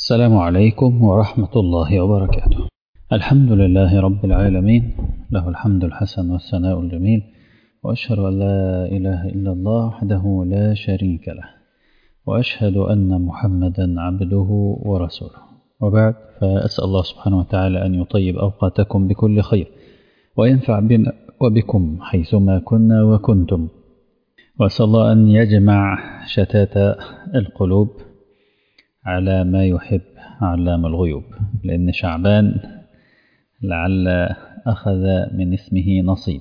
السلام عليكم ورحمة الله وبركاته الحمد لله رب العالمين له الحمد الحسن والثناء الجميل وأشهد أن لا إله إلا الله وحده لا شريك له وأشهد أن محمدا عبده ورسوله وبعد فأسأل الله سبحانه وتعالى أن يطيب أوقاتكم بكل خير وينفع بنا وبكم حيثما كنا وكنتم وأسأل الله أن يجمع شتات القلوب على ما يحب علام الغيوب لأن شعبان لعل أخذ من اسمه نصيب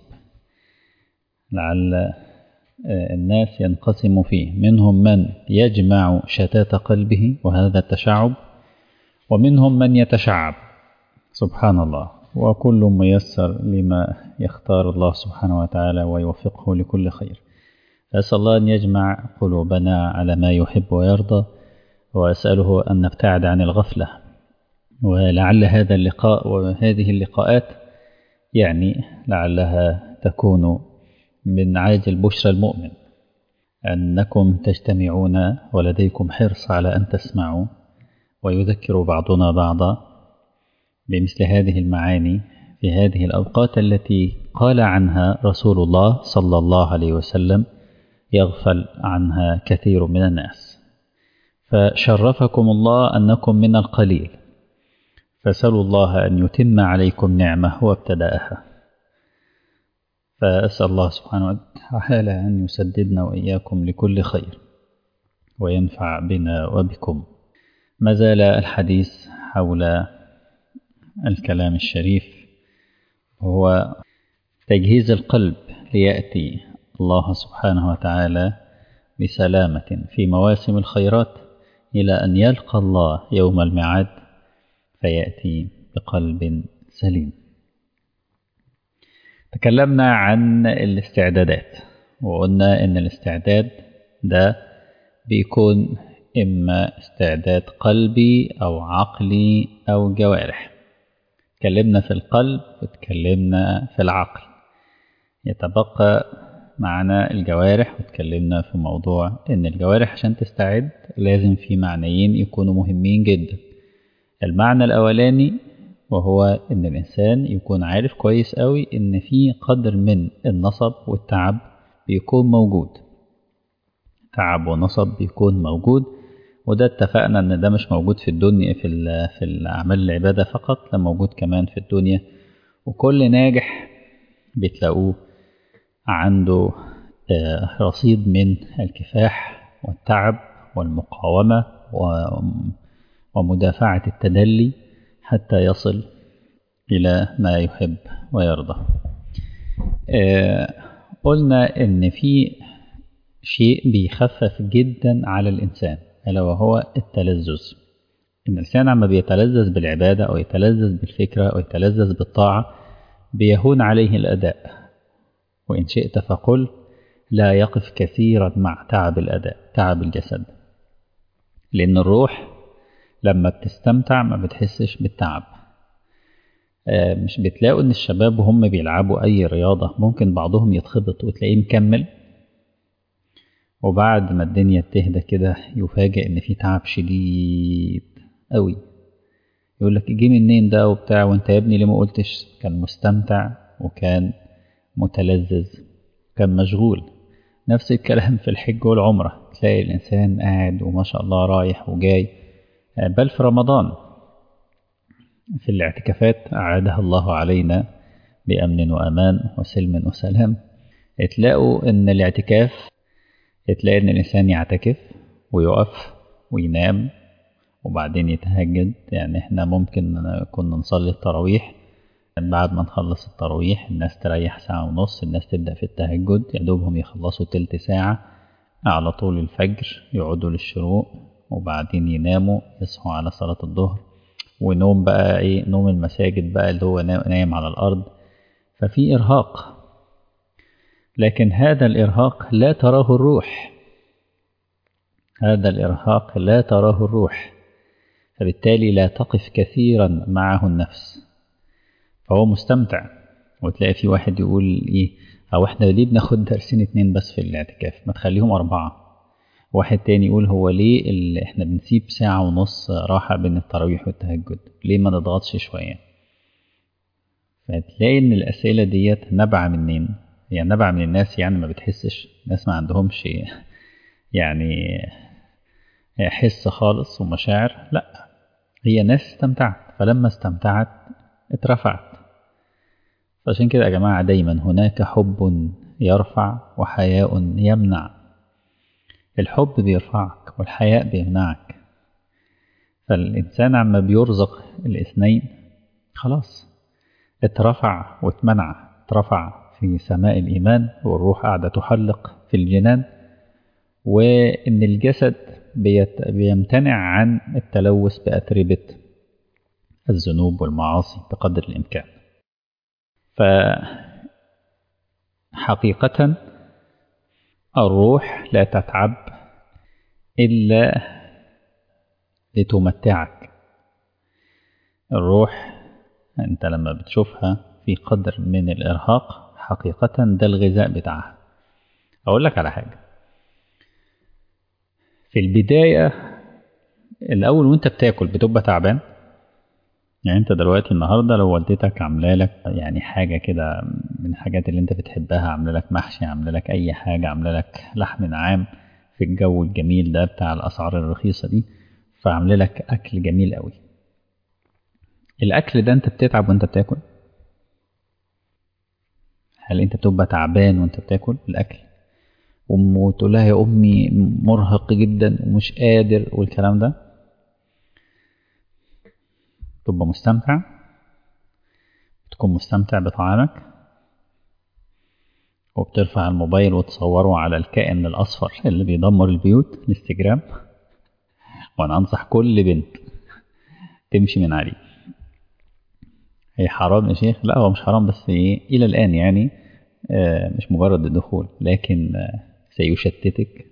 لعل الناس ينقسم فيه منهم من يجمع شتات قلبه وهذا التشعب ومنهم من يتشعب سبحان الله وكل ميسر لما يختار الله سبحانه وتعالى ويوفقه لكل خير أسأل الله أن يجمع قلوبنا على ما يحب ويرضى وأسأله أن نبتعد عن الغفلة ولعل هذا اللقاء وهذه اللقاءات يعني لعلها تكون من عاجل بشرى المؤمن أنكم تجتمعون ولديكم حرص على أن تسمعوا ويذكر بعضنا بعضا بمثل هذه المعاني في هذه الأوقات التي قال عنها رسول الله صلى الله عليه وسلم يغفل عنها كثير من الناس فشرفكم الله أنكم من القليل فسألوا الله أن يتم عليكم نعمة وابتدأها فأسأل الله سبحانه وتعالى أن يسددنا وإياكم لكل خير وينفع بنا وبكم ما زال الحديث حول الكلام الشريف هو تجهيز القلب ليأتي الله سبحانه وتعالى بسلامة في مواسم الخيرات إلى أن يلقى الله يوم الميعاد فيأتي بقلب سليم تكلمنا عن الاستعدادات وقلنا إن الاستعداد ده بيكون إما استعداد قلبي أو عقلي أو جوارح تكلمنا في القلب وتكلمنا في العقل يتبقى معنا الجوارح وتكلمنا في موضوع ان الجوارح عشان تستعد لازم في معنيين يكونوا مهمين جدا المعنى الاولاني وهو ان الانسان يكون عارف كويس قوي ان في قدر من النصب والتعب بيكون موجود تعب ونصب بيكون موجود وده اتفقنا ان ده مش موجود في الدنيا في في الاعمال العباده فقط لا موجود كمان في الدنيا وكل ناجح بتلاقوه عنده رصيد من الكفاح والتعب والمقاومة ومدافعة التدلي حتى يصل إلى ما يحب ويرضى قلنا إن في شيء بيخفف جدا على الإنسان ألا وهو التلذذ إن الإنسان عما بيتلذذ بالعبادة أو يتلذذ بالفكرة أو يتلذذ بالطاعة بيهون عليه الأداء وإن شئت فقل لا يقف كثيرا مع تعب الأداء تعب الجسد لأن الروح لما بتستمتع ما بتحسش بالتعب مش بتلاقوا ان الشباب وهم بيلعبوا اي رياضة ممكن بعضهم يتخبط وتلاقيه مكمل وبعد ما الدنيا تهدى كده يفاجئ ان في تعب شديد قوي يقول لك جه منين ده وبتاع وانت يا ابني ليه ما قلتش كان مستمتع وكان متلذذ كان مشغول نفس الكلام في الحج والعمرة تلاقي الإنسان قاعد وما شاء الله رايح وجاي بل في رمضان في الاعتكافات أعادها الله علينا بأمن وأمان وسلم وسلام تلاقوا إن الاعتكاف تلاقي إن الإنسان يعتكف ويقف وينام وبعدين يتهجد يعني إحنا ممكن كنا نصلي التراويح بعد ما نخلص التراويح الناس تريح ساعة ونص الناس تبدأ في التهجد يا دوبهم يخلصوا تلت ساعة على طول الفجر يقعدوا للشروق وبعدين يناموا يصحوا على صلاة الظهر ونوم بقى ايه نوم المساجد بقى اللي هو نايم على الأرض ففي إرهاق لكن هذا الإرهاق لا تراه الروح هذا الإرهاق لا تراه الروح فبالتالي لا تقف كثيرا معه النفس فهو مستمتع وتلاقي في واحد يقول ايه او احنا ليه بناخد درسين اتنين بس في الاعتكاف ما تخليهم اربعة واحد تاني يقول هو ليه اللي احنا بنسيب ساعة ونص راحة بين التراويح والتهجد ليه ما نضغطش شوية فتلاقي ان الأسئلة ديت نبع منين يعني نبع من الناس يعني ما بتحسش ناس ما عندهمش يعني حس خالص ومشاعر لا هي ناس استمتعت فلما استمتعت اترفعت فعشان كده يا جماعة دايما هناك حب يرفع وحياء يمنع الحب بيرفعك والحياء بيمنعك فالإنسان عما بيرزق الاثنين خلاص اترفع واتمنع اترفع في سماء الإيمان والروح قاعدة تحلق في الجنان وإن الجسد بيت بيمتنع عن التلوث بأتربة الذنوب والمعاصي بقدر الإمكان فحقيقة الروح لا تتعب إلا لتمتعك الروح أنت لما بتشوفها في قدر من الإرهاق حقيقة ده الغذاء بتاعها أقول لك على حاجة في البداية الأول وأنت بتاكل بتبقى تعبان يعني أنت دلوقتي النهاردة لو والدتك عاملة لك يعني حاجة كده من الحاجات اللي أنت بتحبها عاملة لك محشي عاملة لك أي حاجة عاملة لك لحم نعام في الجو الجميل ده بتاع الأسعار الرخيصة دي فعاملة لك أكل جميل قوي الأكل ده أنت بتتعب وأنت بتاكل هل أنت بتبقى تعبان وأنت بتاكل الأكل وتقول لها يا أمي مرهق جدا ومش قادر والكلام ده تبقى مستمتع تكون مستمتع بطعامك وبترفع الموبايل وتصوره على الكائن الأصفر اللي بيدمر البيوت الانستجرام وأنا أنصح كل بنت تمشي من عليه هي حرام يا شيخ لا هو مش حرام بس إيه إلى الآن يعني آه مش مجرد الدخول لكن آه سيشتتك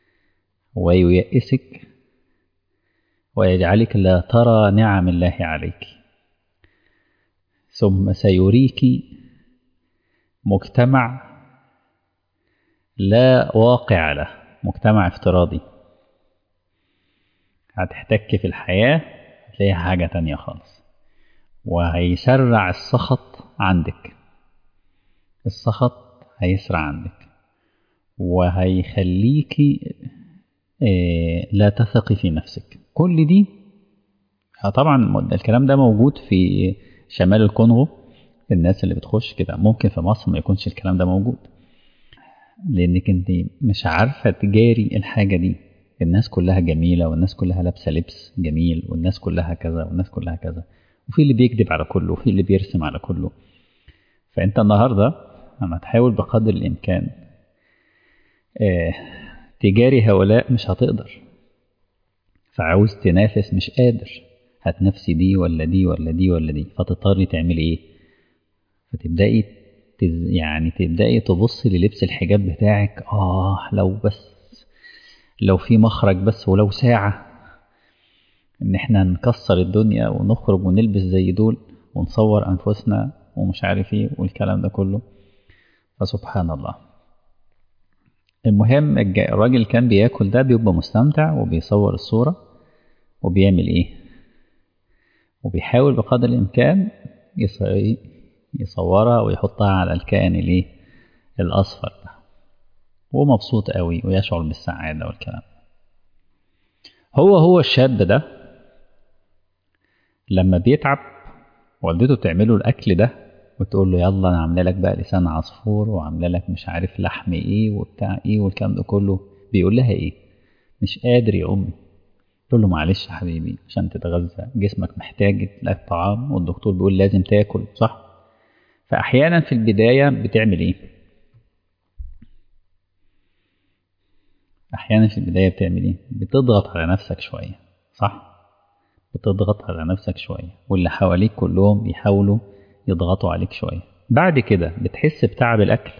وييأسك ويجعلك لا ترى نعم الله عليك ثم سيريك مجتمع لا واقع له مجتمع افتراضي هتحتك في الحياة هتلاقيها حاجة تانية خالص وهيسرع السخط عندك السخط هيسرع عندك وهيخليكي لا تثقي في نفسك كل دي طبعا الكلام ده موجود في شمال الكونغو الناس اللي بتخش كده ممكن في مصر ما يكونش الكلام ده موجود لانك انت مش عارفه تجاري الحاجه دي الناس كلها جميله والناس كلها لابسه لبس جميل والناس كلها كذا والناس كلها كذا وفي اللي بيكذب على كله وفي اللي بيرسم على كله فانت النهارده لما تحاول بقدر الامكان اه تجاري هؤلاء مش هتقدر فعاوز تنافس مش قادر هتنافسي دي ولا دي ولا دي ولا دي فتضطري تعملي ايه فتبدأي تز... يعني تبدأي تبصي للبس الحجاب بتاعك اه لو بس لو في مخرج بس ولو ساعة ان احنا نكسر الدنيا ونخرج ونلبس زي دول ونصور انفسنا ومش عارف ايه والكلام ده كله فسبحان الله المهم الراجل كان بياكل ده بيبقى مستمتع وبيصور الصورة وبيعمل ايه وبيحاول بقدر الامكان يصورها ويحطها على الكائن الايه الاصفر ده ومبسوط قوي ويشعر بالسعادة والكلام هو هو الشاب ده لما بيتعب والدته تعمله الاكل ده وتقول له يلا انا عامله لك بقى لسان عصفور وعامله لك مش عارف لحم ايه وبتاع ايه والكلام ده كله بيقول لها ايه مش قادر يا امي تقول له معلش يا حبيبي عشان تتغذى جسمك محتاج لك طعام والدكتور بيقول لازم تاكل صح فاحيانا في البدايه بتعمل ايه احيانا في البدايه بتعمل ايه بتضغط على نفسك شويه صح بتضغط على نفسك شويه واللي حواليك كلهم بيحاولوا يضغطوا عليك شوية بعد كده بتحس بتعب الأكل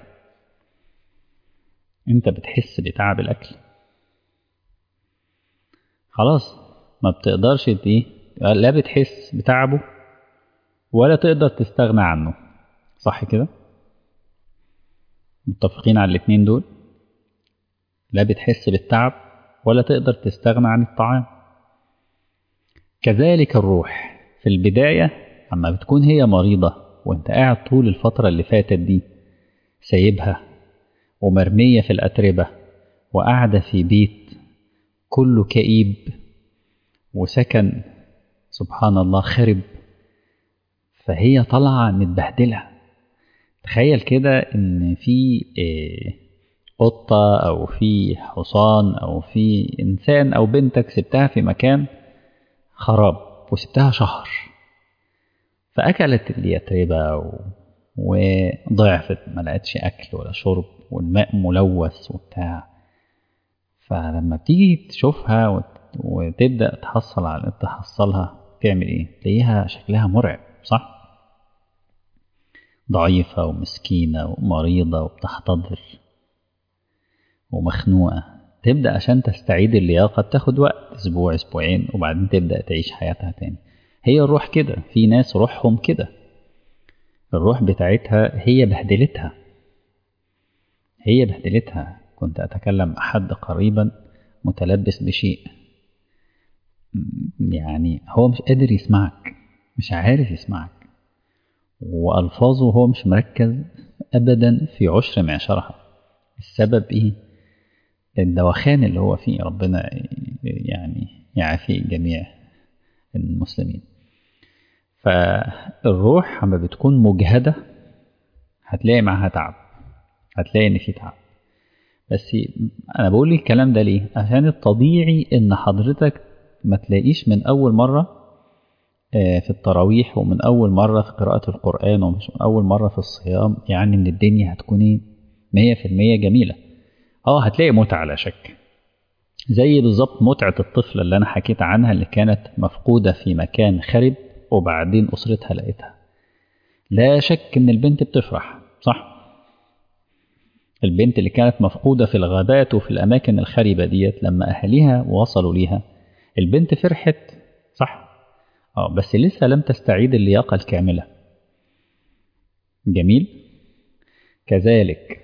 أنت بتحس بتعب الأكل خلاص ما بتقدرش ايه لا بتحس بتعبه ولا تقدر تستغنى عنه صح كده متفقين على الاتنين دول لا بتحس بالتعب ولا تقدر تستغنى عن الطعام كذلك الروح في البداية أما بتكون هي مريضة وانت قاعد طول الفترة اللي فاتت دي سايبها ومرمية في الأتربة وقاعدة في بيت كله كئيب وسكن سبحان الله خرب فهي طالعة متبهدلة تخيل كده إن في قطة أو في حصان أو في إنسان أو بنتك سبتها في مكان خراب وسبتها شهر فأكلت اليتربة وضعفت ما لقتش أكل ولا شرب والماء ملوث وبتاع فلما بتيجي تشوفها وتبدأ تحصل على تحصلها تعمل ايه تلاقيها شكلها مرعب صح ضعيفة ومسكينة ومريضة وبتحتضر ومخنوقة تبدأ عشان تستعيد اللياقة تاخد وقت أسبوع أسبوعين وبعدين تبدأ تعيش حياتها تاني هي الروح كده في ناس روحهم كده الروح بتاعتها هي بهدلتها هي بهدلتها كنت أتكلم أحد قريبا متلبس بشيء يعني هو مش قادر يسمعك مش عارف يسمعك وألفاظه هو مش مركز أبدا في عشر معشرها السبب إيه؟ الدوخان اللي هو فيه ربنا يعني يعافي جميع المسلمين فالروح لما بتكون مجهدة هتلاقي معاها تعب هتلاقي إن في تعب بس أنا بقول الكلام ده ليه؟ عشان الطبيعي إن حضرتك ما تلاقيش من أول مرة في التراويح ومن أول مرة في قراءة القرآن ومش من أول مرة في الصيام يعني إن الدنيا هتكون إيه مية في المية جميلة اه هتلاقي متعة لا شك زي بالظبط متعة الطفلة اللي أنا حكيت عنها اللي كانت مفقودة في مكان خرب وبعدين أسرتها لقيتها لا شك إن البنت بتفرح صح البنت اللي كانت مفقودة في الغابات وفي الأماكن الخربة ديت لما أهاليها وصلوا ليها البنت فرحت صح اه بس لسه لم تستعيد اللياقة الكاملة جميل كذلك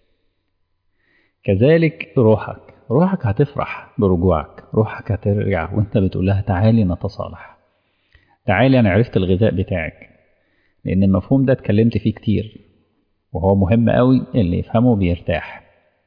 كذلك روحك روحك هتفرح برجوعك روحك هترجع وانت بتقول لها تعالي نتصالح تعالي انا عرفت الغذاء بتاعك لان المفهوم ده اتكلمت فيه كتير وهو مهم قوي اللي يفهمه بيرتاح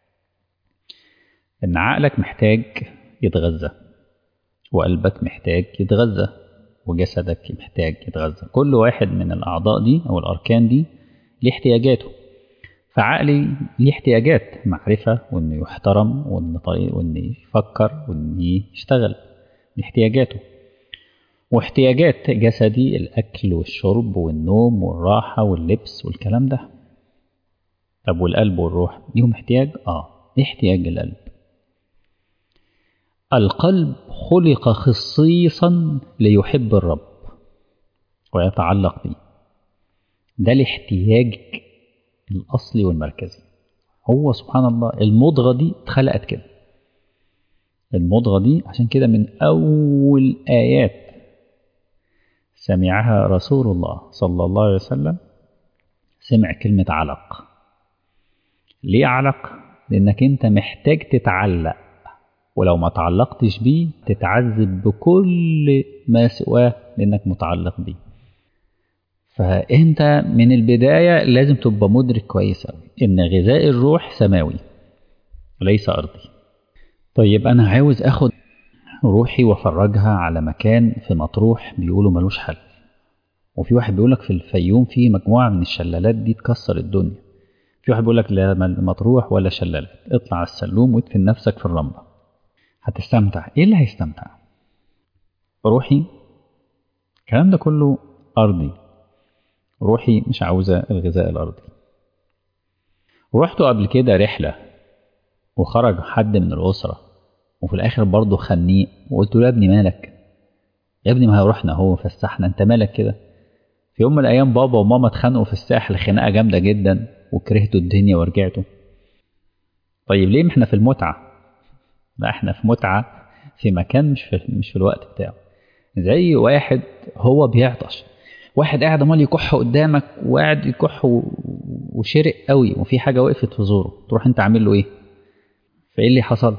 ان عقلك محتاج يتغذى وقلبك محتاج يتغذى وجسدك محتاج يتغذى كل واحد من الأعضاء دي أو الأركان دي ليه احتياجاته فعقلي ليه احتياجات معرفة وإنه يحترم وإن طريق وإنه يفكر وإنه يشتغل دي احتياجاته واحتياجات جسدي الأكل والشرب والنوم والراحة واللبس والكلام ده طب والقلب والروح ليهم احتياج؟ آه ايه احتياج القلب؟ القلب خلق خصيصا ليحب الرب ويتعلق به ده الاحتياج الأصلي والمركزي هو سبحان الله المضغة دي اتخلقت كده المضغة دي عشان كده من أول آيات سمعها رسول الله صلى الله عليه وسلم سمع كلمة علق ليه علق؟ لأنك أنت محتاج تتعلق ولو ما تعلقتش بيه تتعذب بكل ما سواه لأنك متعلق بيه فأنت من البداية لازم تبقى مدرك كويس أوي إن غذاء الروح سماوي وليس أرضي طيب أنا عاوز أخد روحي وأفرجها على مكان في مطروح بيقولوا ملوش حل وفي واحد بيقولك في الفيوم في مجموعة من الشلالات دي تكسر الدنيا في واحد بيقولك لا مطروح ولا شلالات اطلع على السلوم وادفن نفسك في الرملة هتستمتع ايه اللي هيستمتع روحي الكلام ده كله أرضي روحي مش عاوزة الغذاء الأرضي رحت قبل كده رحلة وخرج حد من الأسرة وفي الآخر برضه خنيق وقلت له يا ابني مالك يا ابني ما رحنا هو فسحنا انت مالك كده في يوم من الأيام بابا وماما اتخانقوا في الساحل خناقة جامدة جدا وكرهتوا الدنيا ورجعتوا طيب ليه ما احنا في المتعة لا احنا في متعة في مكان مش في, مش في الوقت بتاعه زي واحد هو بيعطش واحد قاعد امال يكح قدامك وقاعد يكح وشرق قوي وفي حاجه وقفت في زوره تروح انت عامل له ايه فايه اللي حصل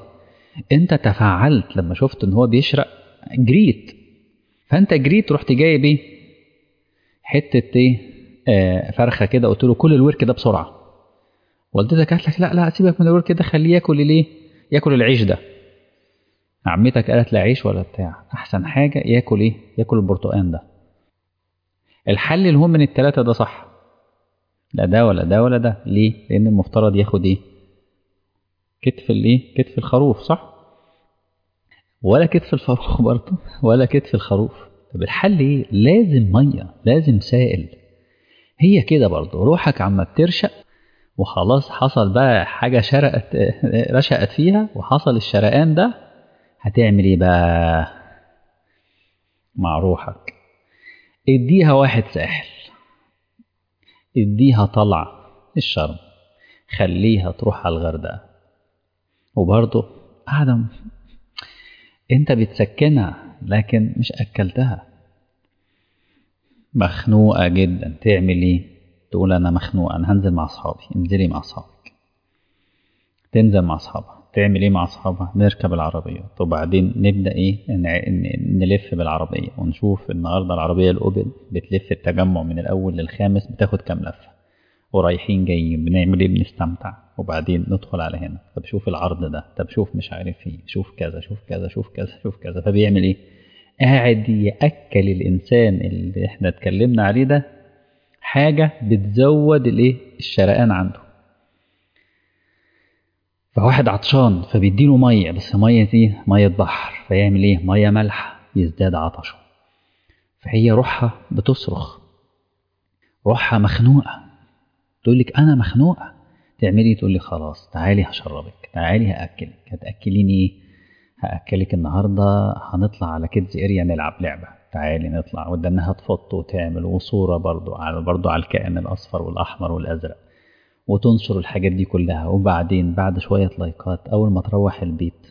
انت تفاعلت لما شفت ان هو بيشرق جريت فانت جريت رحت جايب ايه حته ايه آه فرخه كده قلت له كل الورك ده بسرعه والدتك قالت لك لا لا سيبك من الورك ده خليه ياكل ليه ياكل العيش ده عمتك قالت لا عيش ولا بتاع احسن حاجه ياكل ايه ياكل البرتقان ده الحل اللي هو من الثلاثه ده صح لا ده ولا ده ولا ده ليه لان المفترض ياخد ايه كتف الايه كتف الخروف صح ولا كتف الفروخ برضه ولا كتف الخروف طب الحل ايه لازم ميه لازم سائل هي كده برضه روحك عما بترشق وخلاص حصل بقى حاجه شرقت رشقت فيها وحصل الشرقان ده هتعمل ايه بقى مع روحك اديها واحد ساحل اديها طلع الشرم خليها تروح على الغردقه وبرضه قاعده انت بتسكنها لكن مش اكلتها مخنوقه جدا تعمل ايه تقول انا مخنوقه انا هنزل مع اصحابي انزلي مع اصحابك تنزل مع اصحابها تعمل ايه مع اصحابها نركب العربيات وبعدين نبدا ايه نلف بالعربيه ونشوف النهارده العربيه الاوبل بتلف التجمع من الاول للخامس بتاخد كام لفه ورايحين جايين بنعمل ايه بنستمتع وبعدين ندخل على هنا طب شوف العرض ده طب شوف مش عارف ايه شوف كذا شوف كذا شوف كذا شوف كذا فبيعمل ايه قاعد ياكل الانسان اللي احنا اتكلمنا عليه ده حاجه بتزود الايه الشرقان عنده فواحد عطشان فبيديله ميه بس ميه ايه ميه بحر فيعمل ايه ميه مالحه يزداد عطشه فهي روحها بتصرخ روحها مخنوقه تقول لك انا مخنوقه تعملي تقول لي خلاص تعالي هشربك تعالي هاكلك هتاكليني ايه هاكلك النهارده هنطلع على كيدز اريا نلعب لعبه تعالي نطلع ودنها تفط وتعمل وصوره برضو على برضو على الكائن الاصفر والاحمر والازرق وتنشر الحاجات دي كلها وبعدين بعد شويه لايكات اول ما تروح البيت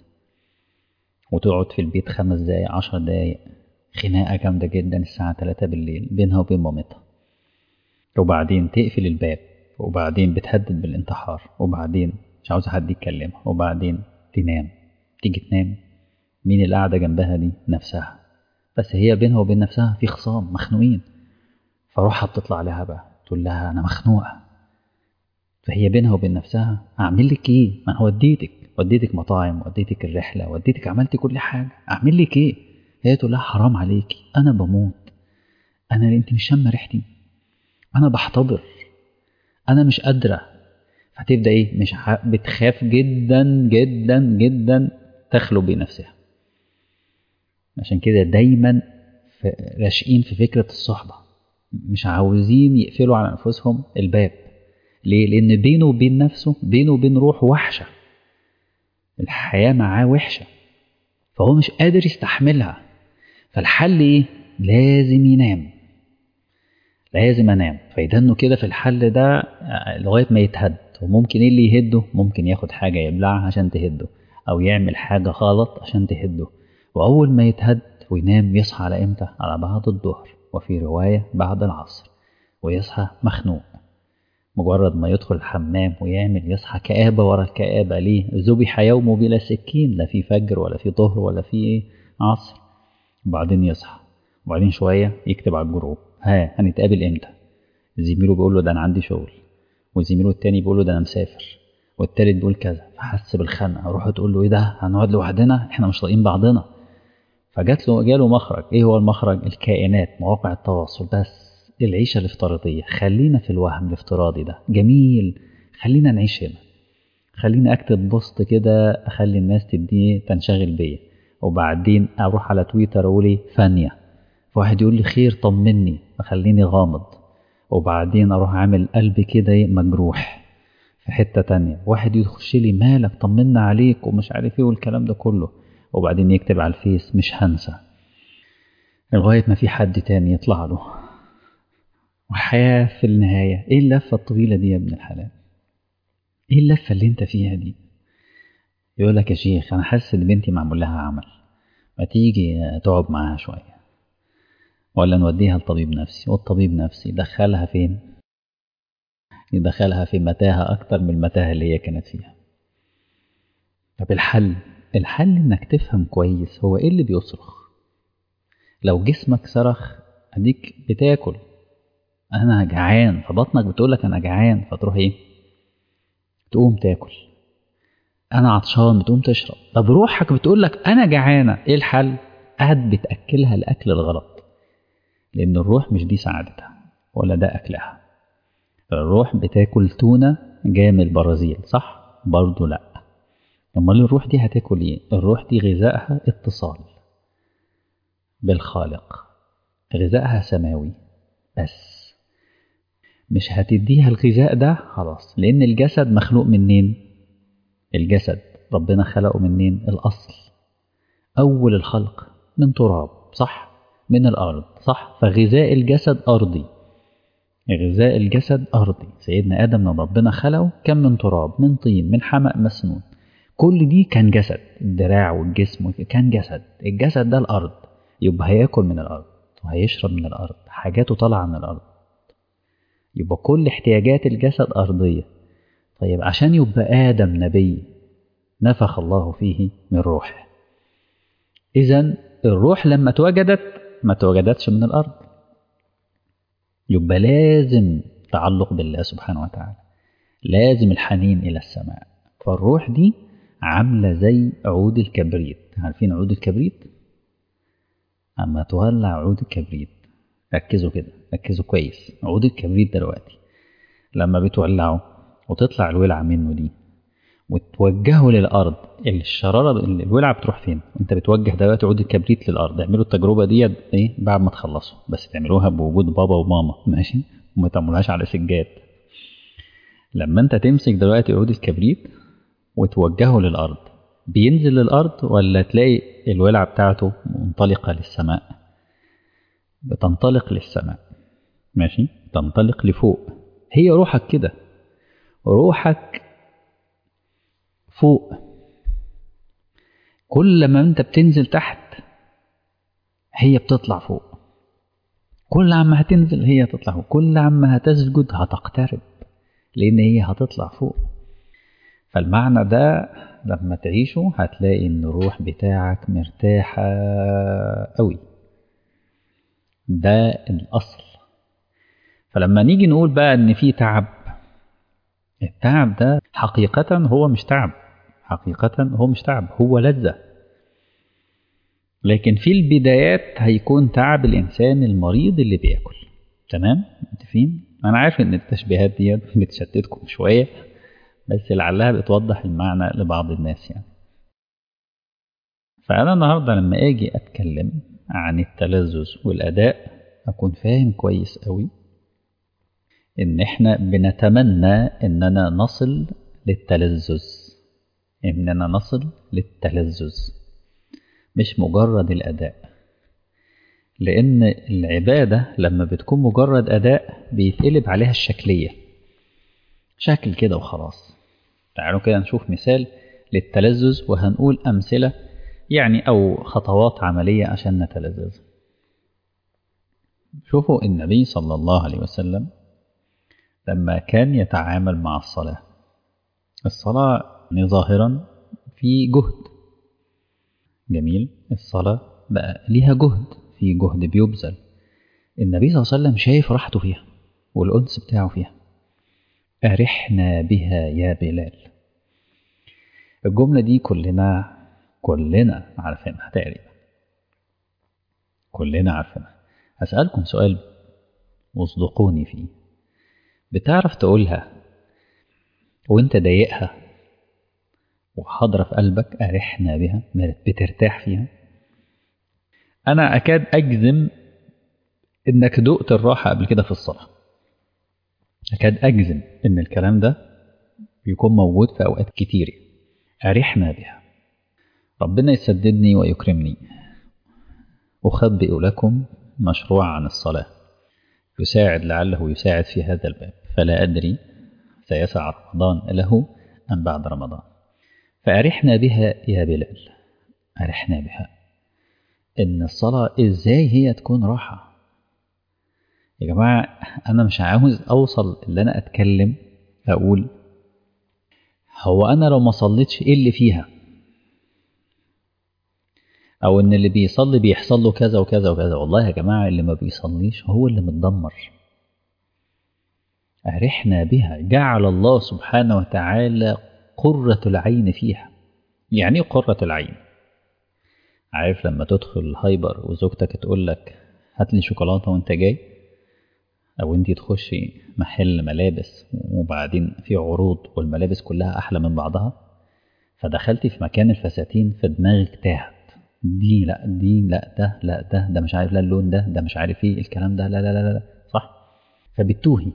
وتقعد في البيت خمس دقايق عشر دقايق خناقه جامده جدا الساعه 3 بالليل بينها وبين مامتها وبعدين تقفل الباب وبعدين بتهدد بالانتحار وبعدين مش عاوزة حد يتكلمها وبعدين تنام تيجي تنام مين اللي قاعدة جنبها دي نفسها بس هي بينها وبين نفسها في خصام مخنوقين فروحها بتطلع عليها بقى تقول لها أنا مخنوقة فهي بينها وبين نفسها أعمل لك إيه؟ ما أنا وديتك وديتك مطاعم وديتك الرحلة وديتك عملت كل حاجة أعمل لك إيه؟ هي تقول لها حرام عليكي أنا بموت أنا أنت مش شامة ريحتي أنا بحتضر أنا مش قادرة فتبدأ إيه مش ح... بتخاف جدا جدا جدا تخلو بنفسها عشان كده دايما في راشقين في فكرة الصحبة مش عاوزين يقفلوا على أنفسهم الباب ليه؟ لأن بينه وبين نفسه بينه وبين روحه وحشة الحياة معاه وحشة فهو مش قادر يستحملها فالحل إيه؟ لازم ينام لازم انام فيدنه كده في الحل ده لغايه ما يتهد وممكن ايه اللي يهده ممكن ياخد حاجه يبلعها عشان تهده او يعمل حاجه غلط عشان تهده واول ما يتهد وينام يصحى على امتى على بعد الظهر وفي روايه بعد العصر ويصحى مخنوق مجرد ما يدخل الحمام ويعمل يصحى كآبة ورا الكآبة ليه ذبح يومه بلا سكين لا في فجر ولا في ظهر ولا في عصر وبعدين يصحى وبعدين شوية يكتب على الجروب ها هنتقابل امتى زميله بيقول له ده انا عندي شغل وزميله التاني بيقول له ده انا مسافر والتالت بيقول كذا فحس بالخنقه روح تقول له ايه ده هنقعد لوحدنا احنا مش طايقين بعضنا فجات له جاله مخرج ايه هو المخرج الكائنات مواقع التواصل بس العيشه الافتراضيه خلينا في الوهم الافتراضي ده جميل خلينا نعيش هنا خليني اكتب بوست كده اخلي الناس تديني تنشغل بيا وبعدين اروح على تويتر اقول ايه فانيه فواحد يقول لي خير طمني فخليني غامض وبعدين اروح عامل قلبي كده مجروح في حتة تانية واحد يخش لي مالك طمنا عليك ومش عارف ايه والكلام ده كله وبعدين يكتب على الفيس مش هنسى لغاية ما في حد تاني يطلع له وحياة في النهاية ايه اللفة الطويلة دي يا ابن الحلال ايه اللفة اللي انت فيها دي يقول لك يا شيخ انا حاسس ان بنتي معمول لها عمل ما تيجي تقعد معاها شوية ولا نوديها لطبيب نفسي والطبيب نفسي يدخلها فين يدخلها في متاهة أكتر من المتاهة اللي هي كانت فيها طب الحل الحل انك تفهم كويس هو ايه اللي بيصرخ لو جسمك صرخ اديك بتاكل انا جعان فبطنك بتقولك انا جعان فتروح ايه تقوم تاكل انا عطشان بتقوم تشرب طب روحك بتقولك انا جعانه ايه الحل قاعد بتاكلها الاكل الغلط لان الروح مش دي سعادتها ولا ده اكلها الروح بتاكل تونه جايه من البرازيل صح برضه لا امال الروح دي هتاكل ايه الروح دي غذائها اتصال بالخالق غذائها سماوي بس مش هتديها الغذاء ده خلاص لان الجسد مخلوق منين الجسد ربنا خلقه منين الاصل اول الخلق من تراب صح من الارض صح فغذاء الجسد ارضي غذاء الجسد ارضي سيدنا ادم لما ربنا خلقه كان من تراب من طين من حمأ مسنون كل دي كان جسد الدراع والجسم كان جسد الجسد ده الارض يبقى هياكل من الارض وهيشرب من الارض حاجاته طالعه من الارض يبقى كل احتياجات الجسد ارضيه طيب عشان يبقى ادم نبي نفخ الله فيه من روحه اذا الروح لما اتوجدت ما اتوجدتش من الارض يبقى لازم تعلق بالله سبحانه وتعالى لازم الحنين الى السماء فالروح دي عامله زي عود الكبريت عارفين عود الكبريت اما تولع عود الكبريت ركزوا كده ركزوا كويس عود الكبريت دلوقتي لما بتولعه وتطلع الولعة منه دي وتوجهه للأرض الشرارة الولعة بتروح فين؟ أنت بتوجه دلوقتي عود الكبريت للأرض اعملوا التجربة دي إيه بعد ما تخلصوا بس تعملوها بوجود بابا وماما ماشي وما تعملوهاش على سجاد لما أنت تمسك دلوقتي عود الكبريت وتوجهه للأرض بينزل للأرض ولا تلاقي الولعة بتاعته منطلقة للسماء بتنطلق للسماء ماشي تنطلق لفوق هي روحك كده روحك فوق كل ما انت بتنزل تحت هي بتطلع فوق كل عما هتنزل هي تطلع فوق كل عما هتسجد هتقترب لان هي هتطلع فوق فالمعنى ده لما تعيشه هتلاقي ان الروح بتاعك مرتاحة قوي ده الأصل فلما نيجي نقول بقى ان في تعب التعب ده حقيقة هو مش تعب حقيقة هو مش تعب هو لذة لكن في البدايات هيكون تعب الإنسان المريض اللي بياكل تمام متفقين أنا عارف إن التشبيهات دي بتشتتكم شوية بس لعلها بتوضح المعنى لبعض الناس يعني فأنا النهاردة لما أجي أتكلم عن التلذذ والأداء أكون فاهم كويس قوي إن إحنا بنتمنى إننا نصل للتلذذ إننا نصل للتلذذ مش مجرد الأداء لأن العبادة لما بتكون مجرد أداء بيتقلب عليها الشكلية شكل كده وخلاص تعالوا كده نشوف مثال للتلذذ وهنقول أمثلة يعني أو خطوات عملية عشان نتلذذ شوفوا النبي صلى الله عليه وسلم لما كان يتعامل مع الصلاة الصلاة ظاهرا في جهد جميل الصلاة بقى ليها جهد في جهد بيبذل النبي صلى الله عليه وسلم شايف راحته فيها والأنس بتاعه فيها أرحنا بها يا بلال الجملة دي كلنا كلنا عارفينها تقريبا كلنا عارفينها هسألكم سؤال واصدقوني فيه بتعرف تقولها وانت ضايقها وحاضرة في قلبك أرحنا بها بترتاح فيها أنا أكاد أجزم إنك دقت الراحة قبل كده في الصلاة أكاد أجزم إن الكلام ده بيكون موجود في أوقات كتير أرحنا بها ربنا يسددني ويكرمني أخبئ لكم مشروع عن الصلاة يساعد لعله يساعد في هذا الباب فلا أدري سيسع رمضان له أم بعد رمضان فأرحنا بها يا بلال أرحنا بها إن الصلاة إزاي هي تكون راحة يا جماعة أنا مش عاوز أوصل اللي أنا أتكلم أقول هو أنا لو ما صليتش إيه اللي فيها او ان اللي بيصلي بيحصل له كذا وكذا وكذا والله يا جماعه اللي ما بيصليش هو اللي متدمر أرحنا بها جعل الله سبحانه وتعالى قرة العين فيها يعني ايه قرة العين عارف لما تدخل الهايبر وزوجتك تقول لك هات لي شوكولاتة وانت جاي او انت تخشي محل ملابس وبعدين في عروض والملابس كلها احلى من بعضها فدخلتي في مكان الفساتين في دماغك تاهت دي لا دي لا ده لا ده ده مش عارف لا اللون ده ده مش عارف ايه الكلام ده لا لا لا لا صح فبتوهي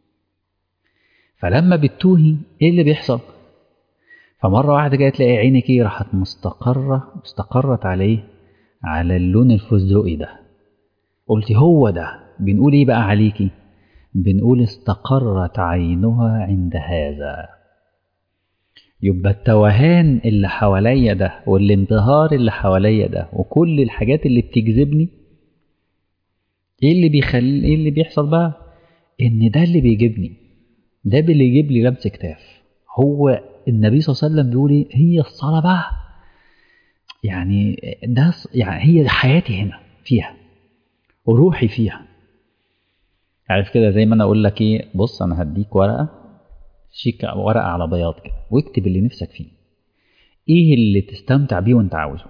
فلما بتوهي ايه اللي بيحصل فمرة واحدة جاية تلاقي عينك ايه راحت مستقرة استقرت عليه على اللون الفستقي ده قلتي هو ده بنقول ايه بقى عليكي بنقول استقرت عينها عند هذا يبقى التوهان اللي حواليا ده والانبهار اللي حواليا ده وكل الحاجات اللي بتجذبني ايه اللي بيخلي ايه اللي بيحصل بقى ان ده اللي بيجيبني ده اللي يجيب لي لمس كتاف هو النبي صلى الله عليه وسلم بيقول ايه هي الصلاه بقى يعني ده يعني هي حياتي هنا فيها وروحي فيها عارف كده زي ما انا اقول لك ايه بص انا هديك ورقه شيك ورقه على بياض كده واكتب اللي نفسك فيه ايه اللي تستمتع بيه وانت عاوزه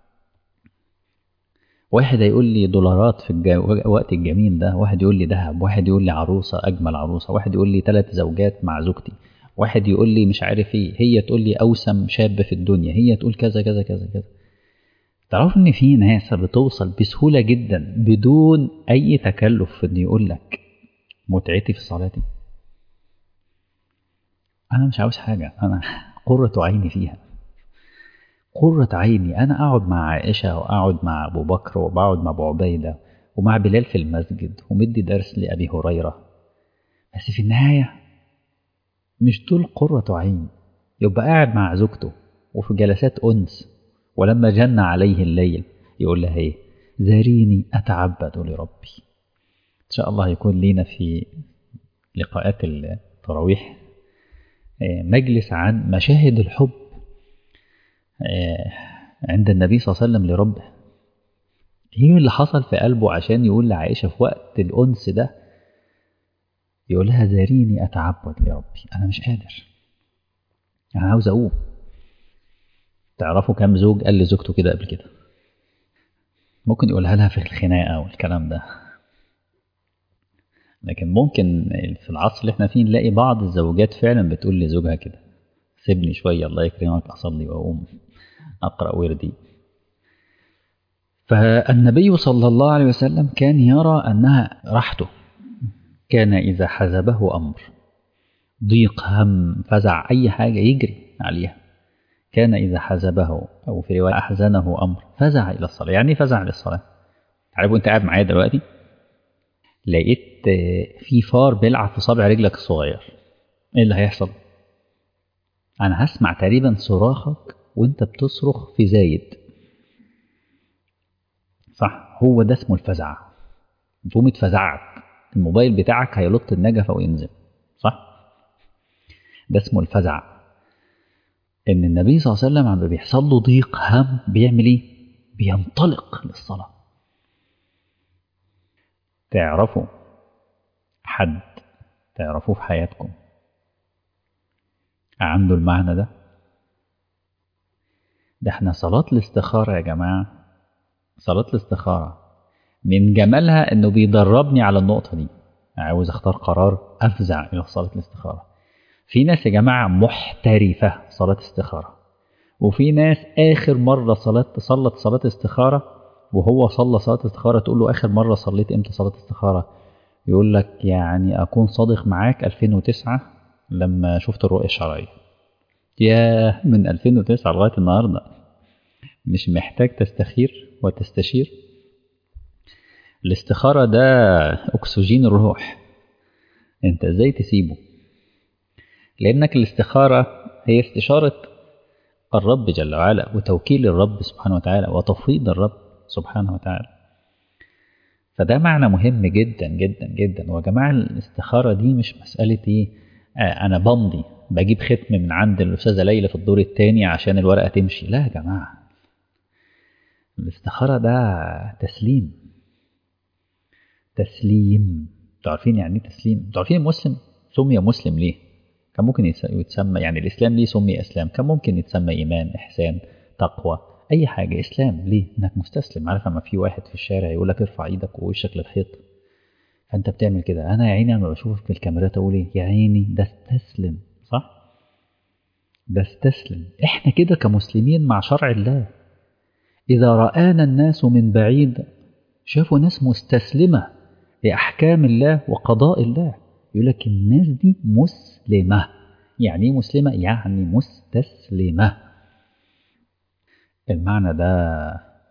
واحد هيقول لي دولارات في الوقت الجميل ده واحد يقول لي ذهب واحد يقول لي عروسه اجمل عروسه واحد يقول لي ثلاث زوجات مع زوجتي واحد يقول لي مش عارف ايه هي تقول لي اوسم شاب في الدنيا هي تقول كذا كذا كذا كذا تعرف ان في ناس بتوصل بسهوله جدا بدون اي تكلف في انه يقول لك متعتي في صلاتي انا مش عاوز حاجه انا قره عيني فيها قرة عيني أنا أقعد مع عائشة وأقعد مع أبو بكر وبقعد مع أبو عبيدة ومع بلال في المسجد ومدي درس لأبي هريرة بس في النهاية مش دول قرة عين يبقى قاعد مع زوجته وفي جلسات أنس ولما جن عليه الليل يقول لها إيه ذريني أتعبد لربي إن شاء الله يكون لينا في لقاءات التراويح مجلس عن مشاهد الحب عند النبي صلى الله عليه وسلم لربه ايه اللي حصل في قلبه عشان يقول لعائشة في وقت الأنس ده يقول لها ذريني أتعبد لربي أنا مش قادر أنا عاوز أقوم تعرفوا كام زوج قال لزوجته كده قبل كده ممكن يقولها لها في الخناقة والكلام ده لكن ممكن في العصر اللي احنا فيه نلاقي بعض الزوجات فعلا بتقول لزوجها كده سيبني شوية الله يكرمك أصلي وأقوم أقرأ وردي فالنبي صلى الله عليه وسلم كان يرى أنها راحته كان إذا حزبه أمر ضيق هم فزع أي حاجة يجري عليها كان إذا حزبه أو في رواية أحزنه أمر فزع إلى الصلاة يعني فزع للصلاة عارف وأنت قاعد معايا دلوقتي لقيت في فار بيلعب في صابع رجلك الصغير ايه اللي هيحصل انا هسمع تقريبا صراخك وانت بتصرخ في زايد صح هو ده اسمه الفزع تقوم اتفزعت الموبايل بتاعك هيلط النجفه وينزل صح ده اسمه الفزع ان النبي صلى الله عليه وسلم عم بيحصل له ضيق هم بيعمل ايه بينطلق للصلاه تعرفوا حد تعرفوه في حياتكم عنده المعنى ده ده احنا صلاة الاستخارة يا جماعة صلاة الاستخارة من جمالها انه بيدربني على النقطة دي عاوز اختار قرار افزع الى صلاة الاستخارة في ناس يا جماعة محترفة صلاة استخارة وفي ناس اخر مرة صلاة صلت صلاة استخارة وهو صلى صلاة استخارة تقول له آخر مرة صليت إمتى صلاة استخارة يقول لك يعني أكون صادق معاك 2009 لما شفت الرؤية الشرعية يا من 2009 لغاية النهاردة مش محتاج تستخير وتستشير الاستخارة ده أكسجين الروح أنت إزاي تسيبه لأنك الاستخارة هي استشارة الرب جل وعلا وتوكيل الرب سبحانه وتعالى وتفويض الرب سبحانه وتعالى فده معنى مهم جدا جدا جدا ويا جماعة الاستخارة دي مش مسألة ايه آه انا بمضي بجيب ختم من عند الأستاذة ليلى في الدور الثاني عشان الورقة تمشي لا يا جماعة الاستخارة ده تسليم تسليم انتوا عارفين يعني ايه تسليم انتوا عارفين المسلم سمي مسلم ليه كان ممكن يتسمى يعني الاسلام ليه سمي اسلام كان ممكن يتسمى ايمان احسان تقوى اي حاجه اسلام ليه انك مستسلم عارف لما في واحد في الشارع يقول لك ارفع ايدك ووشك للحيط فانت بتعمل كده انا يا عيني لما بشوفك في الكاميرات اقول ايه يا عيني ده استسلم صح ده استسلم احنا كده كمسلمين مع شرع الله اذا رانا الناس من بعيد شافوا ناس مستسلمه لاحكام الله وقضاء الله يقول لك الناس دي مسلمه يعني ايه مسلمه يعني مستسلمه المعنى ده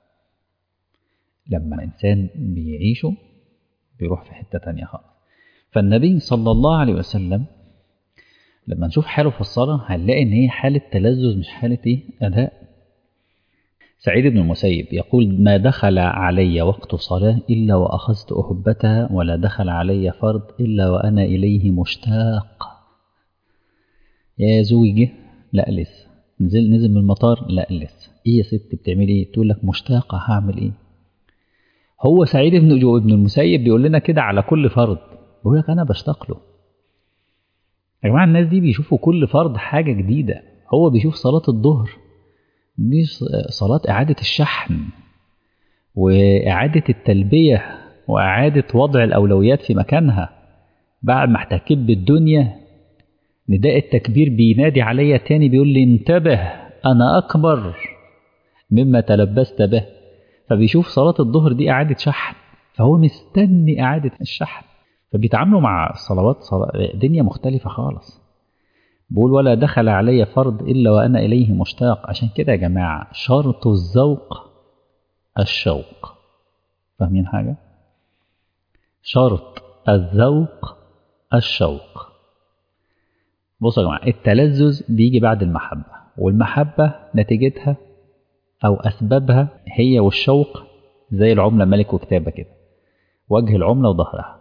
لما الإنسان بيعيشه بيروح في حتة تانية خالص فالنبي صلى الله عليه وسلم لما نشوف حاله في الصلاة هنلاقي إن هي حالة تلذذ مش حالة إيه أداء سعيد بن المسيب يقول ما دخل علي وقت صلاة إلا وأخذت أهبتها ولا دخل علي فرض إلا وأنا إليه مشتاق يا زوجي لا لسه نزل نزل من المطار لا لسه ايه يا ست بتعملي ايه تقول لك مشتاقه هعمل ايه هو سعيد بن جو ابن المسيب بيقول لنا كده على كل فرض بيقول لك انا بشتاق له يا جماعه الناس دي بيشوفوا كل فرض حاجه جديده هو بيشوف صلاه الظهر دي صلاه اعاده الشحن واعاده التلبيه واعاده وضع الاولويات في مكانها بعد ما احتكيت بالدنيا نداء التكبير بينادي عليا تاني بيقول لي انتبه أنا أكبر مما تلبست به فبيشوف صلاة الظهر دي إعادة شحن فهو مستني إعادة الشحن فبيتعاملوا مع الصلوات صلا... دنيا مختلفة خالص بقول ولا دخل علي فرض إلا وأنا إليه مشتاق عشان كده يا جماعة شرط الذوق الشوق فاهمين حاجة؟ شرط الذوق الشوق بصوا يا جماعة التلذذ بيجي بعد المحبة والمحبة نتيجتها أو أسبابها هي والشوق زي العملة ملك وكتابة كده وجه العملة وظهرها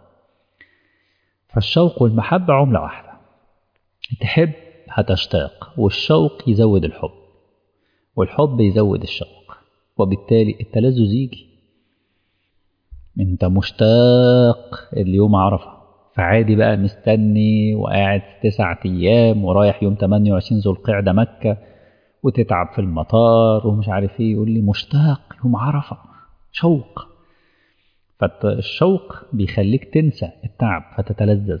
فالشوق والمحبة عملة واحدة تحب هتشتاق والشوق يزود الحب والحب يزود الشوق وبالتالي التلذذ يجي انت مشتاق اليوم عرفه فعادي بقى مستني وقاعد تسعة أيام ورايح يوم 28 ذو القعدة مكة وتتعب في المطار ومش عارف ايه يقول لي مشتاق يوم عرفة شوق فالشوق بيخليك تنسى التعب فتتلذذ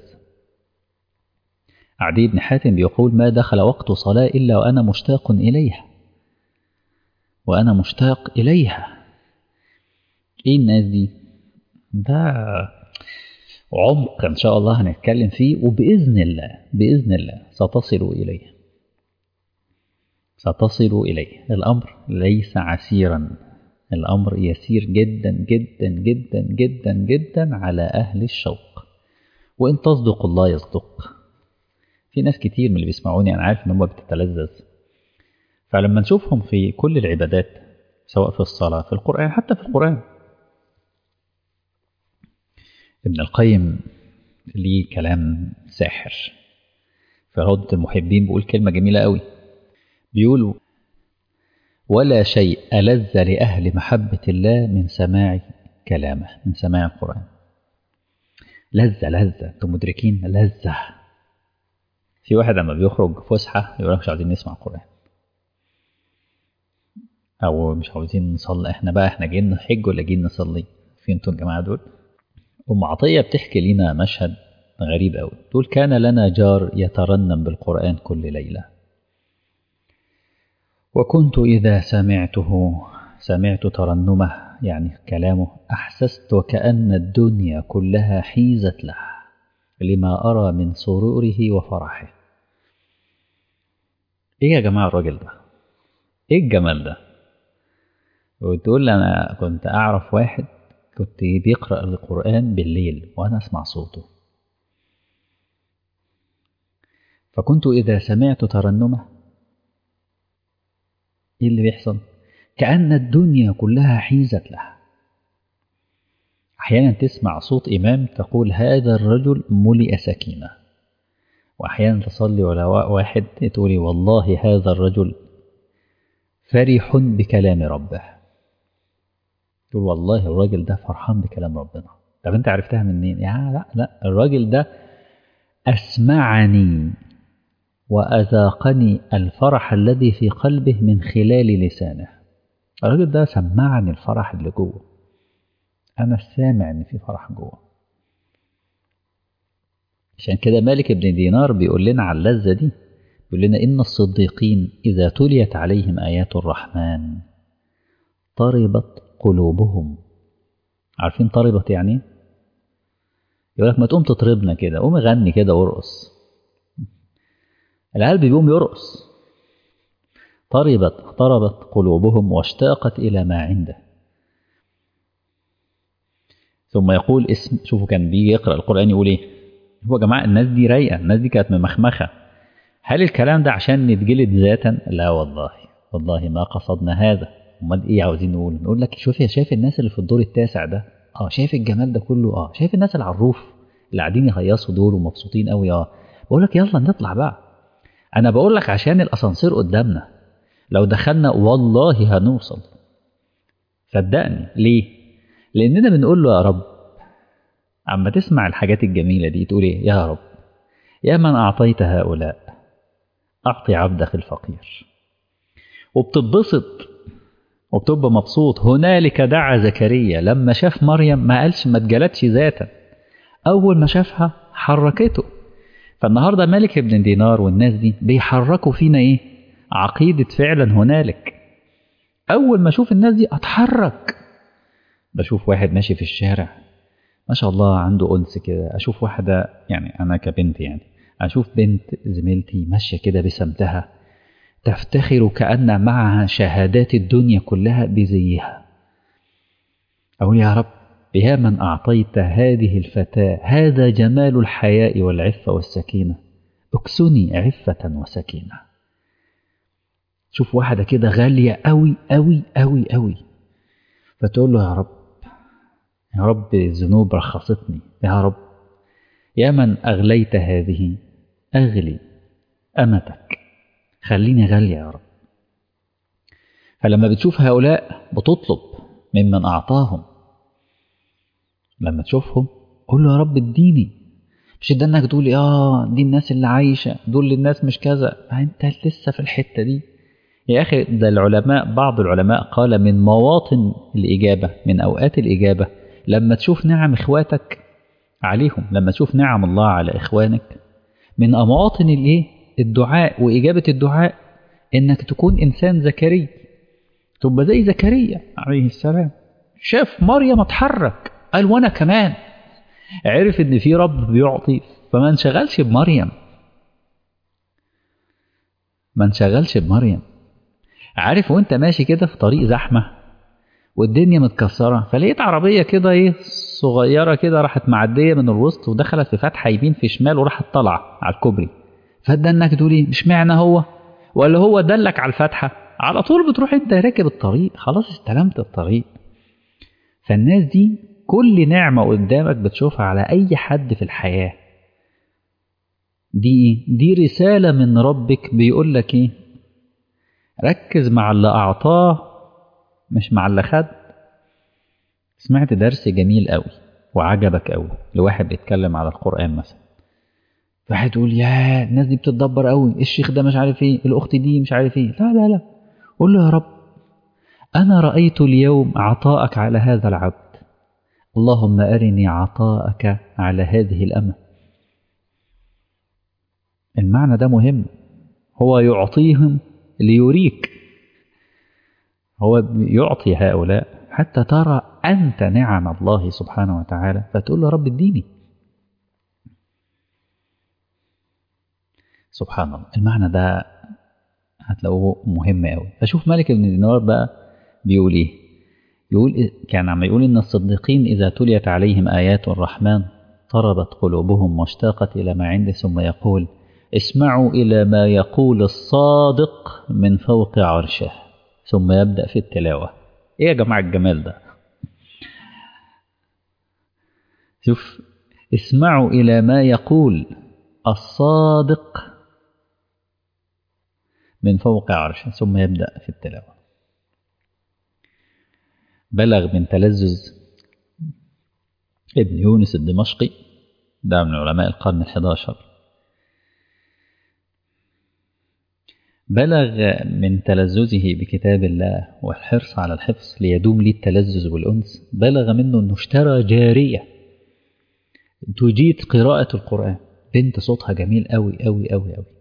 عدي بن حاتم بيقول ما دخل وقت صلاة إلا وأنا مشتاق إليها وأنا مشتاق إليها إيه الناس دي ده عمق إن شاء الله هنتكلم فيه وبإذن الله بإذن الله ستصل إليه ستصل إليه الأمر ليس عسيرا الأمر يسير جدا جدا جدا جدا جدا على أهل الشوق وإن تصدق الله يصدق في ناس كتير من اللي بيسمعوني أنا عارف إن هم بتتلذذ فلما نشوفهم في كل العبادات سواء في الصلاة في القرآن حتى في القرآن ابن القيم ليه كلام ساحر في روضة المحبين بيقول كلمة جميلة قوي بيقول ولا شيء ألذ لأهل محبة الله من سماع كلامه من سماع القرآن لذة لذة انتم مدركين لذة في واحد لما بيخرج فسحة يقول لك مش عاوزين نسمع قرآن أو مش عاوزين نصلي احنا بقى احنا جايين نحج ولا جايين نصلي في انتوا الجماعة دول أم عطية بتحكي لنا مشهد غريب أوي تقول كان لنا جار يترنم بالقرآن كل ليلة وكنت إذا سمعته سمعت ترنمه يعني كلامه أحسست وكأن الدنيا كلها حيزت له لما أرى من سروره وفرحه إيه يا جماعة الراجل ده إيه الجمال ده وتقول أنا كنت أعرف واحد كنت بيقرأ القرآن بالليل وأنا أسمع صوته فكنت إذا سمعت ترنمه إيه اللي بيحصل؟ كأن الدنيا كلها حيزت له أحيانا تسمع صوت إمام تقول هذا الرجل ملئ سكينة وأحيانا تصلي على واحد تقولي والله هذا الرجل فرح بكلام ربه تقول والله الراجل ده فرحان بكلام ربنا طب انت عرفتها منين يا لا لا الراجل ده أسمعني وأذاقني الفرح الذي في قلبه من خلال لسانه الراجل ده سمعني الفرح اللي جوه أنا سامع إن في فرح جوه عشان كده مالك بن دينار بيقول لنا على اللذة دي بيقول لنا إن الصديقين إذا تليت عليهم آيات الرحمن طربت قلوبهم عارفين طربت يعني يقول لك ما تقوم تطربنا كده قوم غني كده وارقص القلب بيقوم يرقص طربت طربت قلوبهم واشتاقت إلى ما عنده ثم يقول اسم شوفوا كان بيجي يقرأ القرآن يقول ايه هو يا جماعة الناس دي رايقة الناس دي كانت ممخمخة هل الكلام ده عشان نتجلد ذاتا لا والله والله ما قصدنا هذا امال ايه عاوزين نقول نقول لك شوف يا شايف الناس اللي في الدور التاسع ده اه شايف الجمال ده كله اه شايف الناس اللي على الروف اللي قاعدين يهيصوا دول ومبسوطين قوي اه بقول لك يلا نطلع بقى انا بقول لك عشان الاسانسير قدامنا لو دخلنا والله هنوصل صدقني ليه لاننا بنقول له يا رب عما تسمع الحاجات الجميله دي تقول ايه يا رب يا من اعطيت هؤلاء اعطي عبدك الفقير وبتتبسط وبتبقى مبسوط هنالك دعا زكريا لما شاف مريم ما قالش ما اتجلدش ذاتا اول ما شافها حركته فالنهارده مالك بن دينار والناس دي بيحركوا فينا ايه عقيده فعلا هنالك اول ما اشوف الناس دي اتحرك بشوف واحد ماشي في الشارع ما شاء الله عنده انس كده اشوف واحده يعني انا كبنت يعني اشوف بنت زميلتي ماشيه كده بسمتها تفتخر كأن معها شهادات الدنيا كلها بزيها أقول يا رب يا من أعطيت هذه الفتاة هذا جمال الحياء والعفة والسكينة اكسني عفة وسكينة شوف واحدة كده غالية أوي أوي أوي أوي فتقول له يا رب يا رب الذنوب رخصتني يا رب يا من أغليت هذه أغلي أمتك خليني غالية يا رب فلما بتشوف هؤلاء بتطلب ممن أعطاهم لما تشوفهم قول له يا رب اديني مش ده انك تقول اه دي الناس اللي عايشة دول الناس مش كذا انت لسه في الحتة دي يا أخي ده العلماء بعض العلماء قال من مواطن الإجابة من أوقات الإجابة لما تشوف نعم إخواتك عليهم لما تشوف نعم الله على إخوانك من مواطن الإيه الدعاء وإجابة الدعاء إنك تكون إنسان ذكري تبقى زي زكريا عليه السلام شاف مريم اتحرك قال وأنا كمان عرف إن في رب بيعطي فما انشغلش بمريم ما انشغلش بمريم عارف وانت ماشي كده في طريق زحمة والدنيا متكسرة فلقيت عربية كده ايه صغيرة كده راحت معدية من الوسط ودخلت في فتحة يمين في شمال وراحت طالعة على الكوبري فده انك تقول ايه مش معنى هو ولا هو دلك على الفتحة على طول بتروح انت راكب الطريق خلاص استلمت الطريق فالناس دي كل نعمة قدامك بتشوفها على أي حد في الحياة دي دي رسالة من ربك بيقول لك ايه ركز مع اللي أعطاه مش مع اللي خد سمعت درس جميل قوي وعجبك قوي لواحد بيتكلم على القرآن مثلا واحد يقول يا الناس دي بتتدبر قوي الشيخ ده مش عارف ايه الاخت دي مش عارف ايه لا لا لا قول له يا رب انا رايت اليوم عطاءك على هذا العبد اللهم ارني عطاءك على هذه الامه المعنى ده مهم هو يعطيهم ليريك هو يعطي هؤلاء حتى ترى انت نعم الله سبحانه وتعالى فتقول له رب اديني سبحان الله المعنى ده هتلاقوه مهم قوي فشوف مالك بن دينار بقى بيقول ايه يقول كان عم يقول ان الصديقين اذا تليت عليهم ايات الرحمن طربت قلوبهم واشتاقت الى ما عنده ثم يقول اسمعوا الى ما يقول الصادق من فوق عرشه ثم يبدا في التلاوه ايه يا جماعه الجمال ده شوف اسمعوا الى ما يقول الصادق من فوق عرشه ثم يبدأ في التلاوة بلغ من تلذذ ابن يونس الدمشقي ده من علماء القرن الحداشر بلغ من تلذذه بكتاب الله والحرص على الحفظ ليدوم لي التلذذ والأنس بلغ منه أنه اشترى جارية تجيد قراءة القرآن بنت صوتها جميل قوي قوي قوي قوي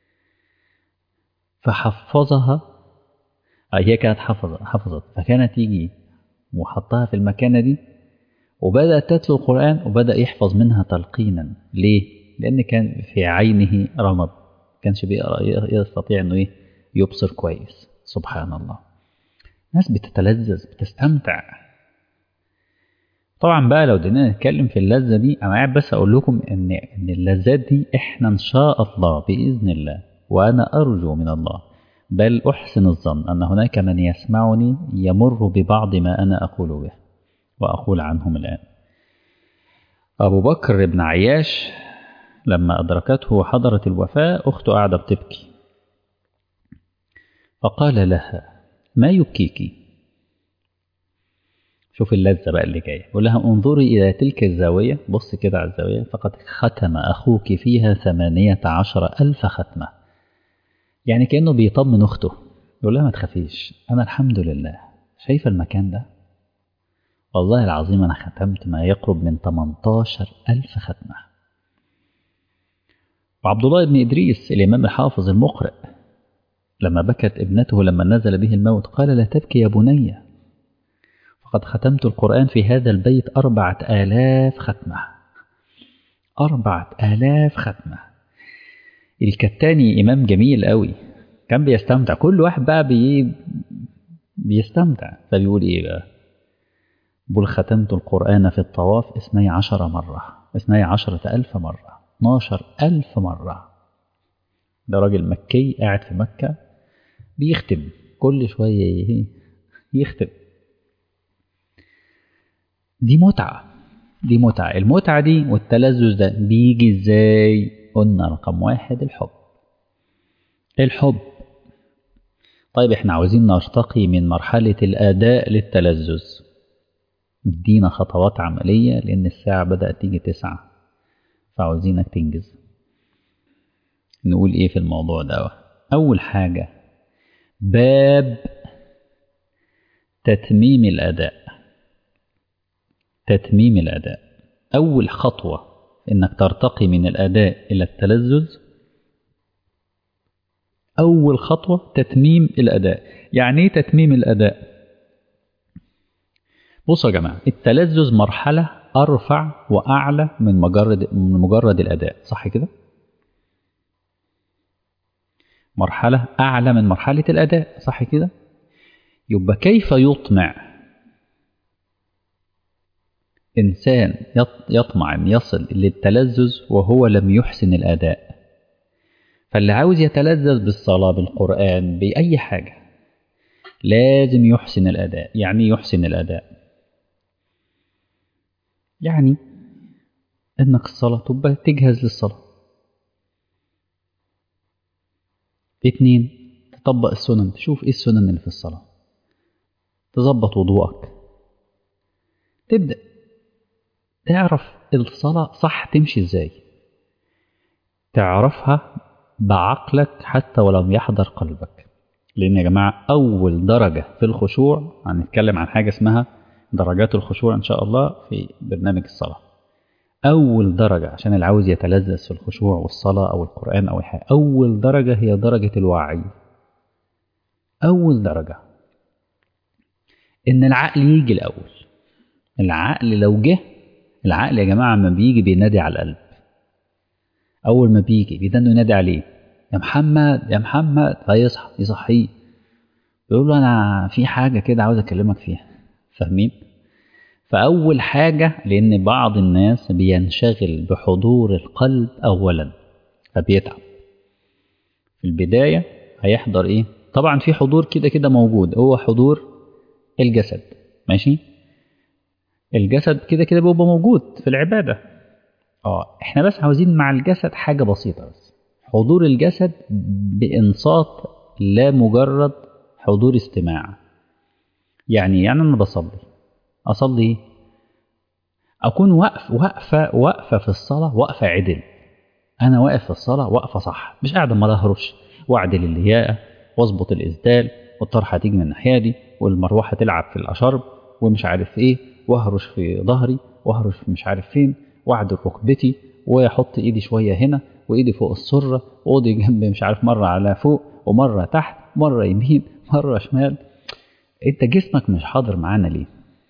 فحفظها هي كانت حفظت حفظت فكانت يجي وحطها في المكانة دي وبدأت تتلو القرآن وبدأ يحفظ منها تلقينا ليه؟ لأن كان في عينه رمض كانش يستطيع انه ايه يبصر كويس سبحان الله ناس بتتلذذ بتستمتع طبعا بقى لو بدنا نتكلم في اللذة دي انا قاعد بس اقول لكم ان ان اللذات دي احنا ان شاء الله باذن الله وانا ارجو من الله بل احسن الظن ان هناك من يسمعني يمر ببعض ما انا اقول به واقول عنهم الان ابو بكر بن عياش لما أدركته وحضرت الوفاة أخته قاعدة بتبكي فقال لها ما يبكيك شوف اللذة بقى اللي جاية يقول لها انظري إلى تلك الزاوية بص كده على الزاوية فقد ختم أخوك فيها ثمانية عشر ألف ختمة يعني كأنه بيطمن أخته يقول لها ما تخافيش أنا الحمد لله شايفة المكان ده والله العظيم أنا ختمت ما يقرب من 18 ألف ختمة وعبد الله بن إدريس الإمام الحافظ المقرئ لما بكت ابنته لما نزل به الموت قال لا تبكي يا بني فقد ختمت القرآن في هذا البيت أربعة آلاف ختمة أربعة آلاف ختمة الكتاني إمام جميل قوي كان بيستمتع كل واحد بقى بي بيستمتع فبيقول إيه بقى بقول ختمت القرآن في الطواف اثني عشر مرة اثني عشرة ألف مرة 12 ألف مرة ده راجل مكي قاعد في مكة بيختم كل شوية يختم دي متعة دي متعة المتعة دي والتلذذ ده بيجي ازاي قلنا رقم واحد الحب الحب طيب احنا عاوزين نرتقي من مرحلة الأداء للتلذذ ادينا خطوات عملية لأن الساعة بدأت تيجي تسعة فعاوزينك تنجز نقول ايه في الموضوع ده اول حاجة باب تتميم الاداء تتميم الاداء اول خطوة انك ترتقي من الاداء الى التلذذ اول خطوة تتميم الاداء يعني ايه تتميم الاداء بصوا يا جماعة التلذذ مرحلة أرفع وأعلى من مجرد من مجرد الأداء صح كده؟ مرحلة أعلى من مرحلة الأداء صح كده؟ يبقى كيف يطمع إنسان يطمع أن يصل للتلذذ وهو لم يحسن الأداء فاللي عاوز يتلذذ بالصلاة بالقرآن بأي حاجة لازم يحسن الأداء يعني يحسن الأداء يعني انك الصلاة تبقى تجهز للصلاة اتنين تطبق السنن تشوف ايه السنن اللي في الصلاة تظبط وضوءك تبدأ تعرف الصلاة صح تمشي ازاي تعرفها بعقلك حتى ولم يحضر قلبك لأن يا جماعة أول درجة في الخشوع هنتكلم عن حاجة اسمها درجات الخشوع إن شاء الله في برنامج الصلاة أول درجة عشان اللي عاوز يتلذذ في الخشوع والصلاة أو القرآن أو الحاجة أول درجة هي درجة الوعي أول درجة إن العقل يجي الأول العقل لو جه العقل يا جماعة ما بيجي بينادي على القلب أول ما بيجي بيدنه ينادي عليه يا محمد يا محمد فيصحى يصحيه يقول له أنا في حاجة كده عاوز أكلمك فيها فاهمين؟ فأول حاجة لأن بعض الناس بينشغل بحضور القلب أولا فبيتعب في البداية هيحضر إيه؟ طبعا في حضور كده كده موجود هو حضور الجسد ماشي؟ الجسد كده كده بيبقى موجود في العبادة اه احنا بس عاوزين مع الجسد حاجة بسيطة بس حضور الجسد بإنصات لا مجرد حضور استماع يعني يعني انا بصلي اصلي اكون واقف واقفه واقفه في الصلاه واقفه عدل انا واقف في الصلاه واقفه صح مش قاعد ما اهرش واعدل اللياقه واظبط الاسدال والطرحه تيجي من الناحيه دي والمروحه تلعب في الاشرب ومش عارف ايه واهرش في ظهري واهرش في مش عارف فين واعدل ركبتي واحط ايدي شويه هنا وايدي فوق السره وايدي جنب مش عارف مره على فوق ومره تحت مره يمين مره شمال انت جسمك مش حاضر معانا ليه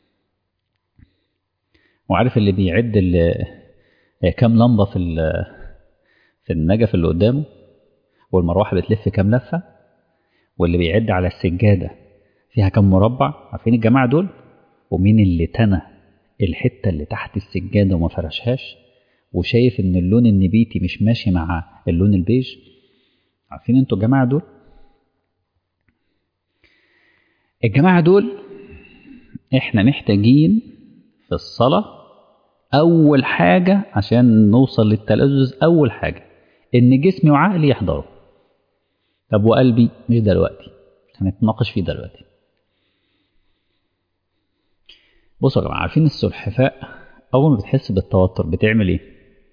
وعارف اللي بيعد اللي كام لمبه في في النجف اللي قدامه والمروحه بتلف كام لفه واللي بيعد على السجاده فيها كام مربع عارفين الجماعه دول ومين اللي تنى الحته اللي تحت السجاده وما فرشهاش وشايف ان اللون النبيتي مش ماشي مع اللون البيج عارفين انتوا الجماعه دول الجماعه دول احنا محتاجين في الصلاه اول حاجه عشان نوصل للتلذذ اول حاجه ان جسمي وعقلي يحضروا طب وقلبي مش دلوقتي هنتناقش فيه دلوقتي بصوا يا جماعه عارفين السلحفاء اول ما بتحس بالتوتر بتعمل ايه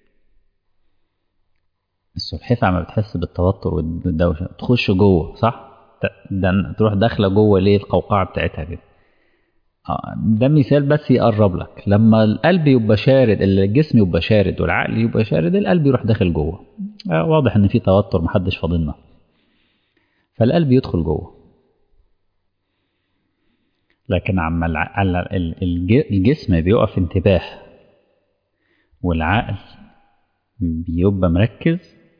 السلحفاة ما بتحس بالتوتر والدوشة تخش جوه صح ده تروح داخلة جوه ليه القوقعة بتاعتها كده ده مثال بس يقرب لك لما القلب يبقى شارد الجسم يبقى شارد والعقل يبقى شارد القلب يروح داخل جوه واضح ان في توتر محدش فاضلنا فالقلب يدخل جوه لكن عما الجسم بيقف انتباه والعقل بيبقى مركز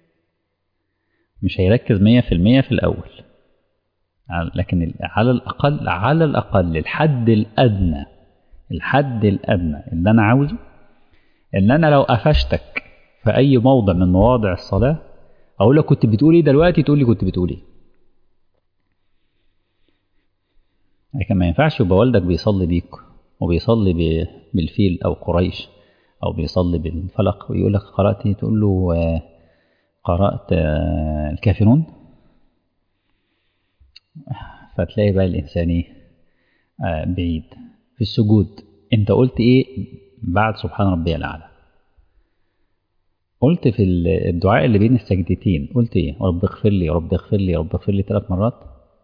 مش هيركز مية في المية في الأول لكن على الأقل على الأقل الحد الأدنى الحد الأدنى اللي أنا عاوزه إن أنا لو قفشتك في أي موضع من مواضع الصلاة أقول لك كنت بتقول إيه دلوقتي تقول لي كنت بتقول إيه لكن ما ينفعش يبقى والدك بيصلي بيك وبيصلي بالفيل أو قريش أو بيصلي بالفلق ويقول لك قرأت إيه تقول له قرأت الكافرون فتلاقي بقى الإنسان إيه بعيد في السجود أنت قلت إيه بعد سبحان ربي الأعلى قلت في الدعاء اللي بين السجدتين قلت إيه رب اغفر لي رب اغفر لي رب اغفر لي ثلاث مرات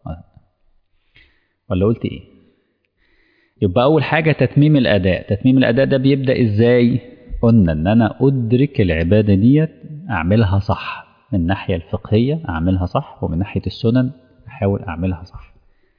ولا قلت إيه يبقى أول حاجة تتميم الأداء تتميم الأداء ده بيبدأ إزاي قلنا إن أنا أدرك العبادة ديت أعملها صح من الناحية الفقهية أعملها صح ومن ناحية السنن أحاول أعملها صح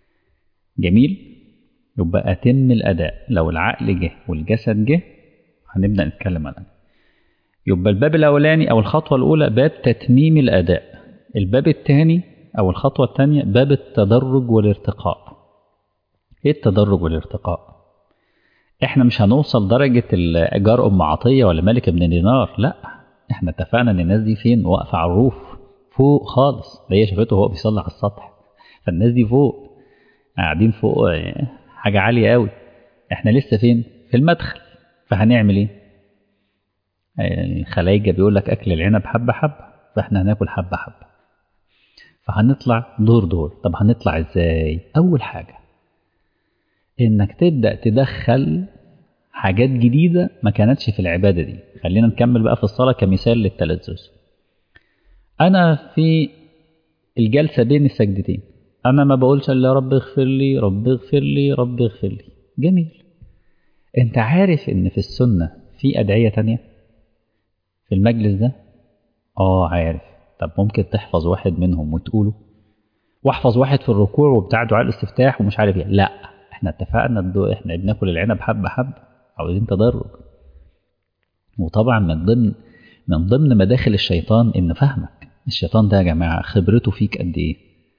جميل يبقى أتم الأداء لو العقل جه والجسد جه هنبدأ نتكلم عنها يبقى الباب الأولاني أو الخطوة الأولى باب تتميم الأداء الباب الثاني أو الخطوة الثانية باب التدرج والارتقاء ايه التدرج والارتقاء احنا مش هنوصل درجة الإيجار أم عطية ولا ملك ابن دينار لا احنا اتفقنا ان الناس دي فين واقفة على الروف فوق خالص ده هي شافته وهو بيصلي على السطح فالناس دي فوق قاعدين فوق حاجة عالية قوي احنا لسه فين في المدخل فهنعمل ايه الخلايجة بيقول لك أكل العنب حبة حبة فاحنا هناكل حبة حبة فهنطلع دور دور طب هنطلع ازاي أول حاجة انك تبدا تدخل حاجات جديده ما كانتش في العباده دي خلينا نكمل بقى في الصلاه كمثال للتلذذ انا في الجلسه بين السجدتين انا ما بقولش الا رب اغفر لي رب اغفر لي رب اغفر لي جميل انت عارف ان في السنه في ادعيه تانية في المجلس ده اه عارف طب ممكن تحفظ واحد منهم وتقوله واحفظ واحد في الركوع وبتاع دعاء الاستفتاح ومش عارف ايه لا احنا اتفقنا الدو احنا بناكل العنب حبه حبه عاوزين تدرج وطبعا من ضمن من ضمن مداخل الشيطان ان فهمك الشيطان ده يا جماعه خبرته فيك قد ايه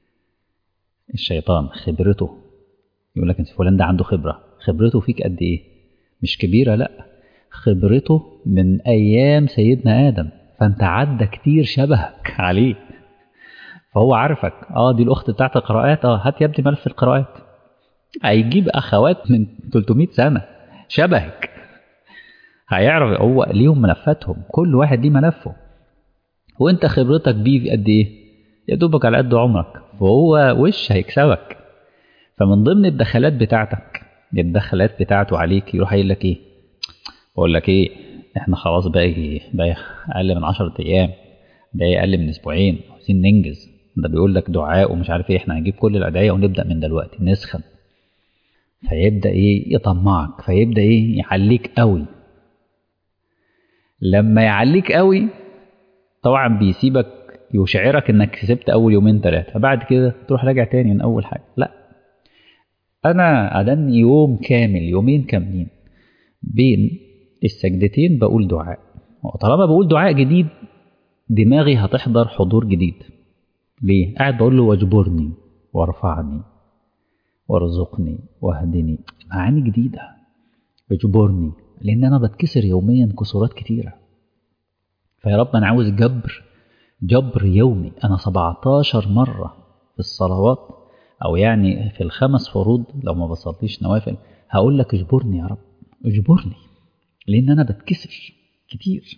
الشيطان خبرته يقول لك انت فلان ده عنده خبره خبرته فيك قد ايه مش كبيره لا خبرته من ايام سيدنا ادم فانت عدى كتير شبهك عليه فهو عارفك اه دي الاخت بتاعت القراءات اه هات يا ابني ملف القراءات هيجيب اخوات من 300 سنه شبهك هيعرف هو ليهم ملفاتهم كل واحد ليه ملفه وانت خبرتك بيه قد ايه يا دوبك على قد عمرك وهو وش هيكسبك فمن ضمن الدخلات بتاعتك الدخلات بتاعته عليك يروح قايل لك ايه بقول لك ايه احنا خلاص باقي باقي اقل من 10 ايام باقي اقل من اسبوعين عايزين ننجز ده بيقول لك دعاء ومش عارف ايه احنا هنجيب كل الادعيه ونبدا من دلوقتي نسخن فيبدا ايه يطمعك فيبدا ايه يعليك قوي لما يعليك قوي طبعا بيسيبك يشعرك انك كسبت اول يومين ثلاثه بعد كده تروح راجع تاني من اول حاجه لا انا ادني يوم كامل يومين كاملين بين السجدتين بقول دعاء وطالما بقول دعاء جديد دماغي هتحضر حضور جديد ليه قاعد بقول له واجبرني وارفعني وارزقني واهدني معاني جديده اجبرني لان انا بتكسر يوميا كسورات كتيره فيا رب انا عاوز جبر جبر يومي انا 17 مره في الصلوات او يعني في الخمس فروض لو ما بصليش نوافل هقول لك اجبرني يا رب اجبرني لان انا بتكسر كتير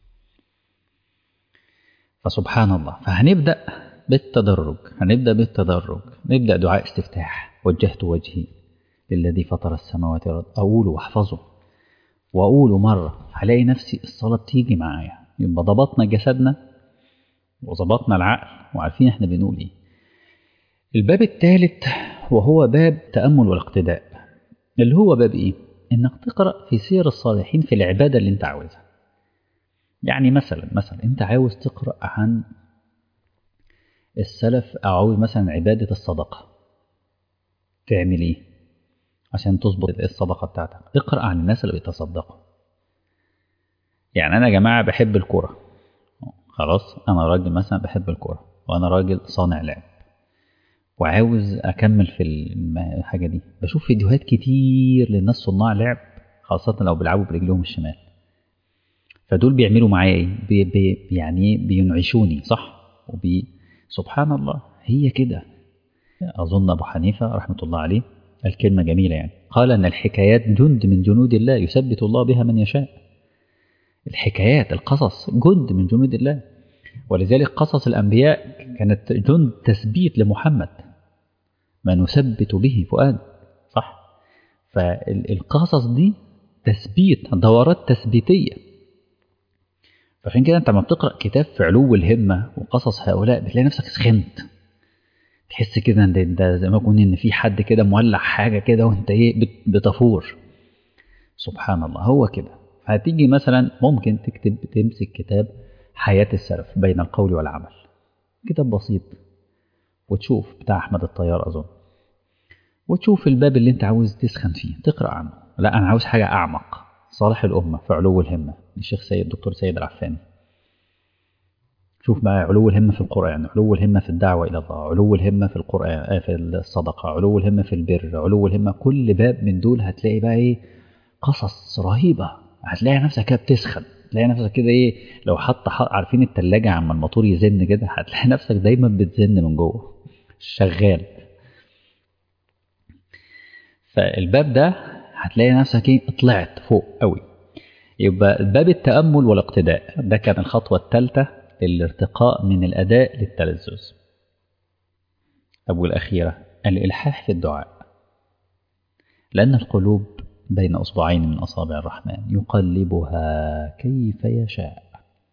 فسبحان الله فهنبدا بالتدرج هنبدا بالتدرج نبدا دعاء استفتاح وجهت وجهي للذي فطر السماوات والارض اقوله واحفظه واقوله مره هلاقي نفسي الصلاه بتيجي معايا يبقى ضبطنا جسدنا وظبطنا العقل وعارفين احنا بنقول ايه الباب الثالث وهو باب تأمل والاقتداء اللي هو باب ايه انك تقرأ في سير الصالحين في العبادة اللي انت عاوزها يعني مثلا مثلا انت عاوز تقرأ عن السلف او عاوز مثلا عبادة الصدقة تعمل ايه عشان تظبط الصدقة بتاعتك اقرأ عن الناس اللي بيتصدقوا يعني انا يا جماعة بحب الكورة خلاص انا راجل مثلا بحب الكورة وانا راجل صانع لعب وعاوز اكمل في الحاجه دي بشوف فيديوهات كتير للناس صناع لعب خاصه لو بيلعبوا برجلهم الشمال فدول بيعملوا معايا ايه بي بي يعني بينعشوني صح وبي سبحان الله هي كده اظن ابو حنيفه رحمه الله عليه الكلمه جميله يعني قال ان الحكايات جند من جنود الله يثبت الله بها من يشاء الحكايات القصص جند من جنود الله ولذلك قصص الأنبياء كانت جند تثبيت لمحمد ما نثبت به فؤاد صح فالقصص دي تثبيت دورات تثبيتية فعشان كده انت لما بتقرأ كتاب في علو الهمة وقصص هؤلاء بتلاقي نفسك سخنت تحس كده ان ده زي ما يكون ان في حد كده مولع حاجة كده وانت ايه بتفور سبحان الله هو كده هتيجي مثلا ممكن تكتب تمسك كتاب حياة السلف بين القول والعمل كتاب بسيط وتشوف بتاع أحمد الطيار أظن وتشوف الباب اللي أنت عاوز تسخن فيه تقرأ عنه لا أنا عاوز حاجة أعمق صالح الأمة في علو الهمة للشيخ سيد الدكتور سيد العفاني شوف بقى علو الهمة في القرآن علو الهمة في الدعوة إلى الله علو الهمة في القرآن في الصدقة علو الهمة في البر علو الهمة كل باب من دول هتلاقي بقى إيه قصص رهيبة هتلاقي نفسك كده بتسخن تلاقي نفسك كده ايه لو حط عارفين التلاجة عما الموتور يزن كده هتلاقي نفسك دايما بتزن من جوه شغال فالباب ده هتلاقي نفسك ايه طلعت فوق قوي يبقى باب التأمل والاقتداء ده كان الخطوة الثالثة للارتقاء من الأداء للتلذذ أو الأخيرة الإلحاح في الدعاء لأن القلوب بين أصبعين من أصابع الرحمن يقلبها كيف يشاء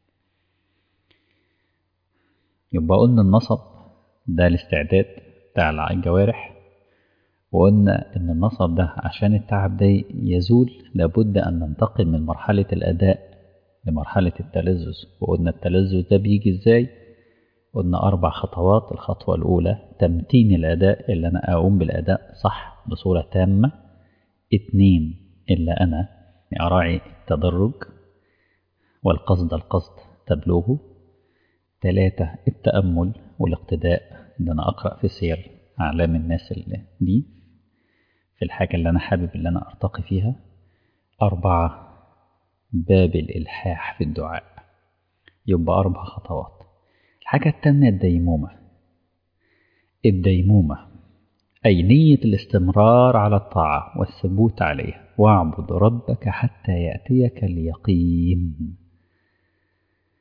يبقى قلنا النصب ده الاستعداد بتاع الجوارح وقلنا إن النصب ده عشان التعب ده يزول لابد أن ننتقل من مرحلة الأداء لمرحلة التلذذ وقلنا التلذذ ده بيجي إزاي قلنا أربع خطوات الخطوة الأولى تمتين الأداء اللي أنا أقوم بالأداء صح بصورة تامة اتنين إلا أنا أراعي التدرج والقصد القصد تبلغه ثلاثة التأمل والاقتداء إن أنا أقرأ في سير أعلام الناس اللي دي في الحاجة اللي أنا حابب اللي أنا أرتقي فيها أربعة باب الإلحاح في الدعاء يبقى أربع خطوات الحاجة التانية الديمومة الديمومة أي نية الاستمرار على الطاعة والثبوت عليها واعبد ربك حتى يأتيك اليقين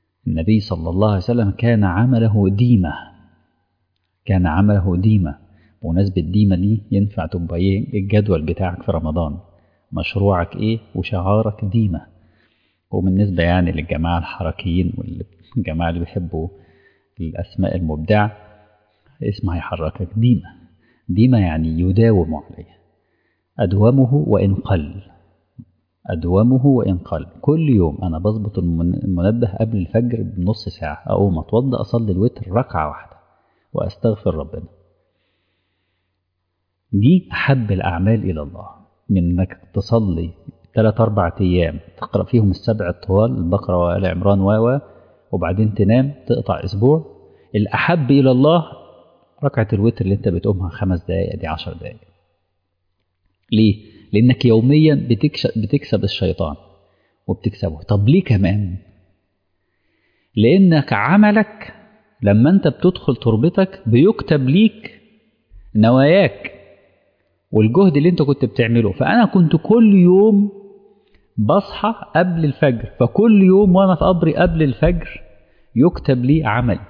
النبي صلى الله عليه وسلم كان عمله ديمة كان عمله ديمة بمناسبة ديما دي ينفع تبقى ايه الجدول بتاعك في رمضان مشروعك ايه وشعارك ديما وبالنسبة يعني للجماعة الحركيين والجماعة اللي بيحبوا الأسماء المبدعة اسمها يحركك ديما ديما يعني يداوم عليه أدومه وإن قل أدومه وإن قل كل يوم أنا بظبط المنبه قبل الفجر بنص ساعة أقوم أتوضى أصلي الوتر ركعة واحدة وأستغفر ربنا دي أحب الأعمال إلى الله من إنك تصلي ثلاث أربع أيام تقرأ فيهم السبع الطوال البقرة وآل عمران و وبعدين تنام تقطع أسبوع الأحب إلى الله ركعة الوتر اللي أنت بتقومها خمس دقايق دي عشر دقايق ليه؟ لأنك يوميا بتكسب, بتكسب الشيطان وبتكسبه طب ليه كمان؟ لأنك عملك لما أنت بتدخل تربتك بيكتب ليك نواياك والجهد اللي أنت كنت بتعمله فأنا كنت كل يوم بصحى قبل الفجر فكل يوم وأنا في قبري قبل الفجر يكتب لي عمل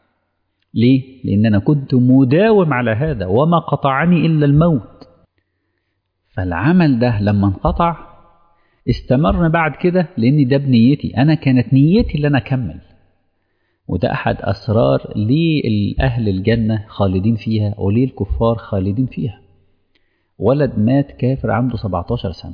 ليه؟ لأن أنا كنت مداوم على هذا وما قطعني إلا الموت فالعمل ده لما انقطع استمر بعد كده لأن ده بنيتي أنا كانت نيتي اللي أنا أكمل وده أحد أسرار ليه الأهل الجنة خالدين فيها وليه الكفار خالدين فيها ولد مات كافر عنده 17 سنة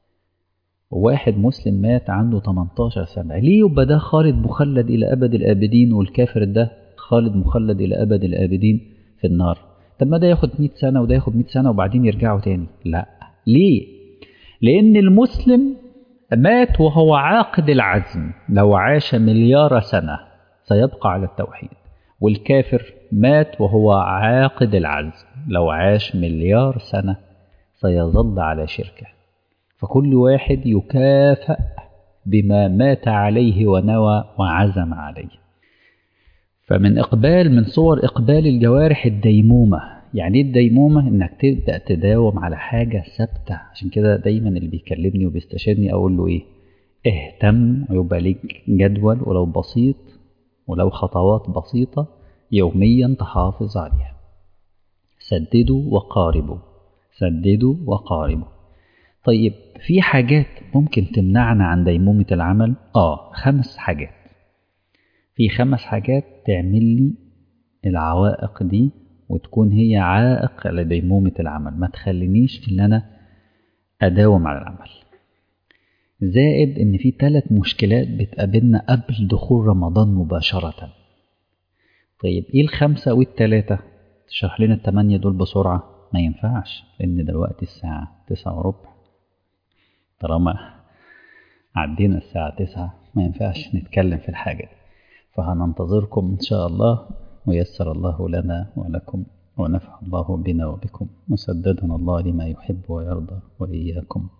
وواحد مسلم مات عنده 18 سنة ليه يبقى ده خالد مخلد إلى أبد الآبدين والكافر ده خالد مخلد إلى أبد الآبدين في النار طب ما ده ياخد 100 سنة وده ياخد 100 سنة وبعدين يرجعوا تاني لا ليه لأن المسلم مات وهو عاقد العزم لو عاش مليار سنة سيبقى على التوحيد والكافر مات وهو عاقد العزم لو عاش مليار سنة سيظل على شركه فكل واحد يكافأ بما مات عليه ونوى وعزم عليه فمن إقبال من صور إقبال الجوارح الديمومة يعني ايه الديمومة انك تبدأ تداوم على حاجة ثابتة عشان كده دايما اللي بيكلمني وبيستشيرني اقول له ايه اهتم ويبقى ليك جدول ولو بسيط ولو خطوات بسيطة يوميا تحافظ عليها سددوا وقاربوا سددوا وقاربوا طيب في حاجات ممكن تمنعنا عن ديمومة العمل اه خمس حاجات في خمس حاجات تعمل لي العوائق دي وتكون هي عائق لديمومة العمل ما تخلينيش ان انا اداوم على العمل زائد ان في ثلاث مشكلات بتقابلنا قبل دخول رمضان مباشرة طيب ايه الخمسة والتلاتة تشرح لنا التمانية دول بسرعة ما ينفعش لان دلوقتي الساعة تسعة وربع طالما عدينا الساعة تسعة ما ينفعش نتكلم في الحاجة دي فهننتظركم إن شاء الله ويسر الله لنا ولكم ونفع الله بنا وبكم وسددنا الله لما يحب ويرضى وإياكم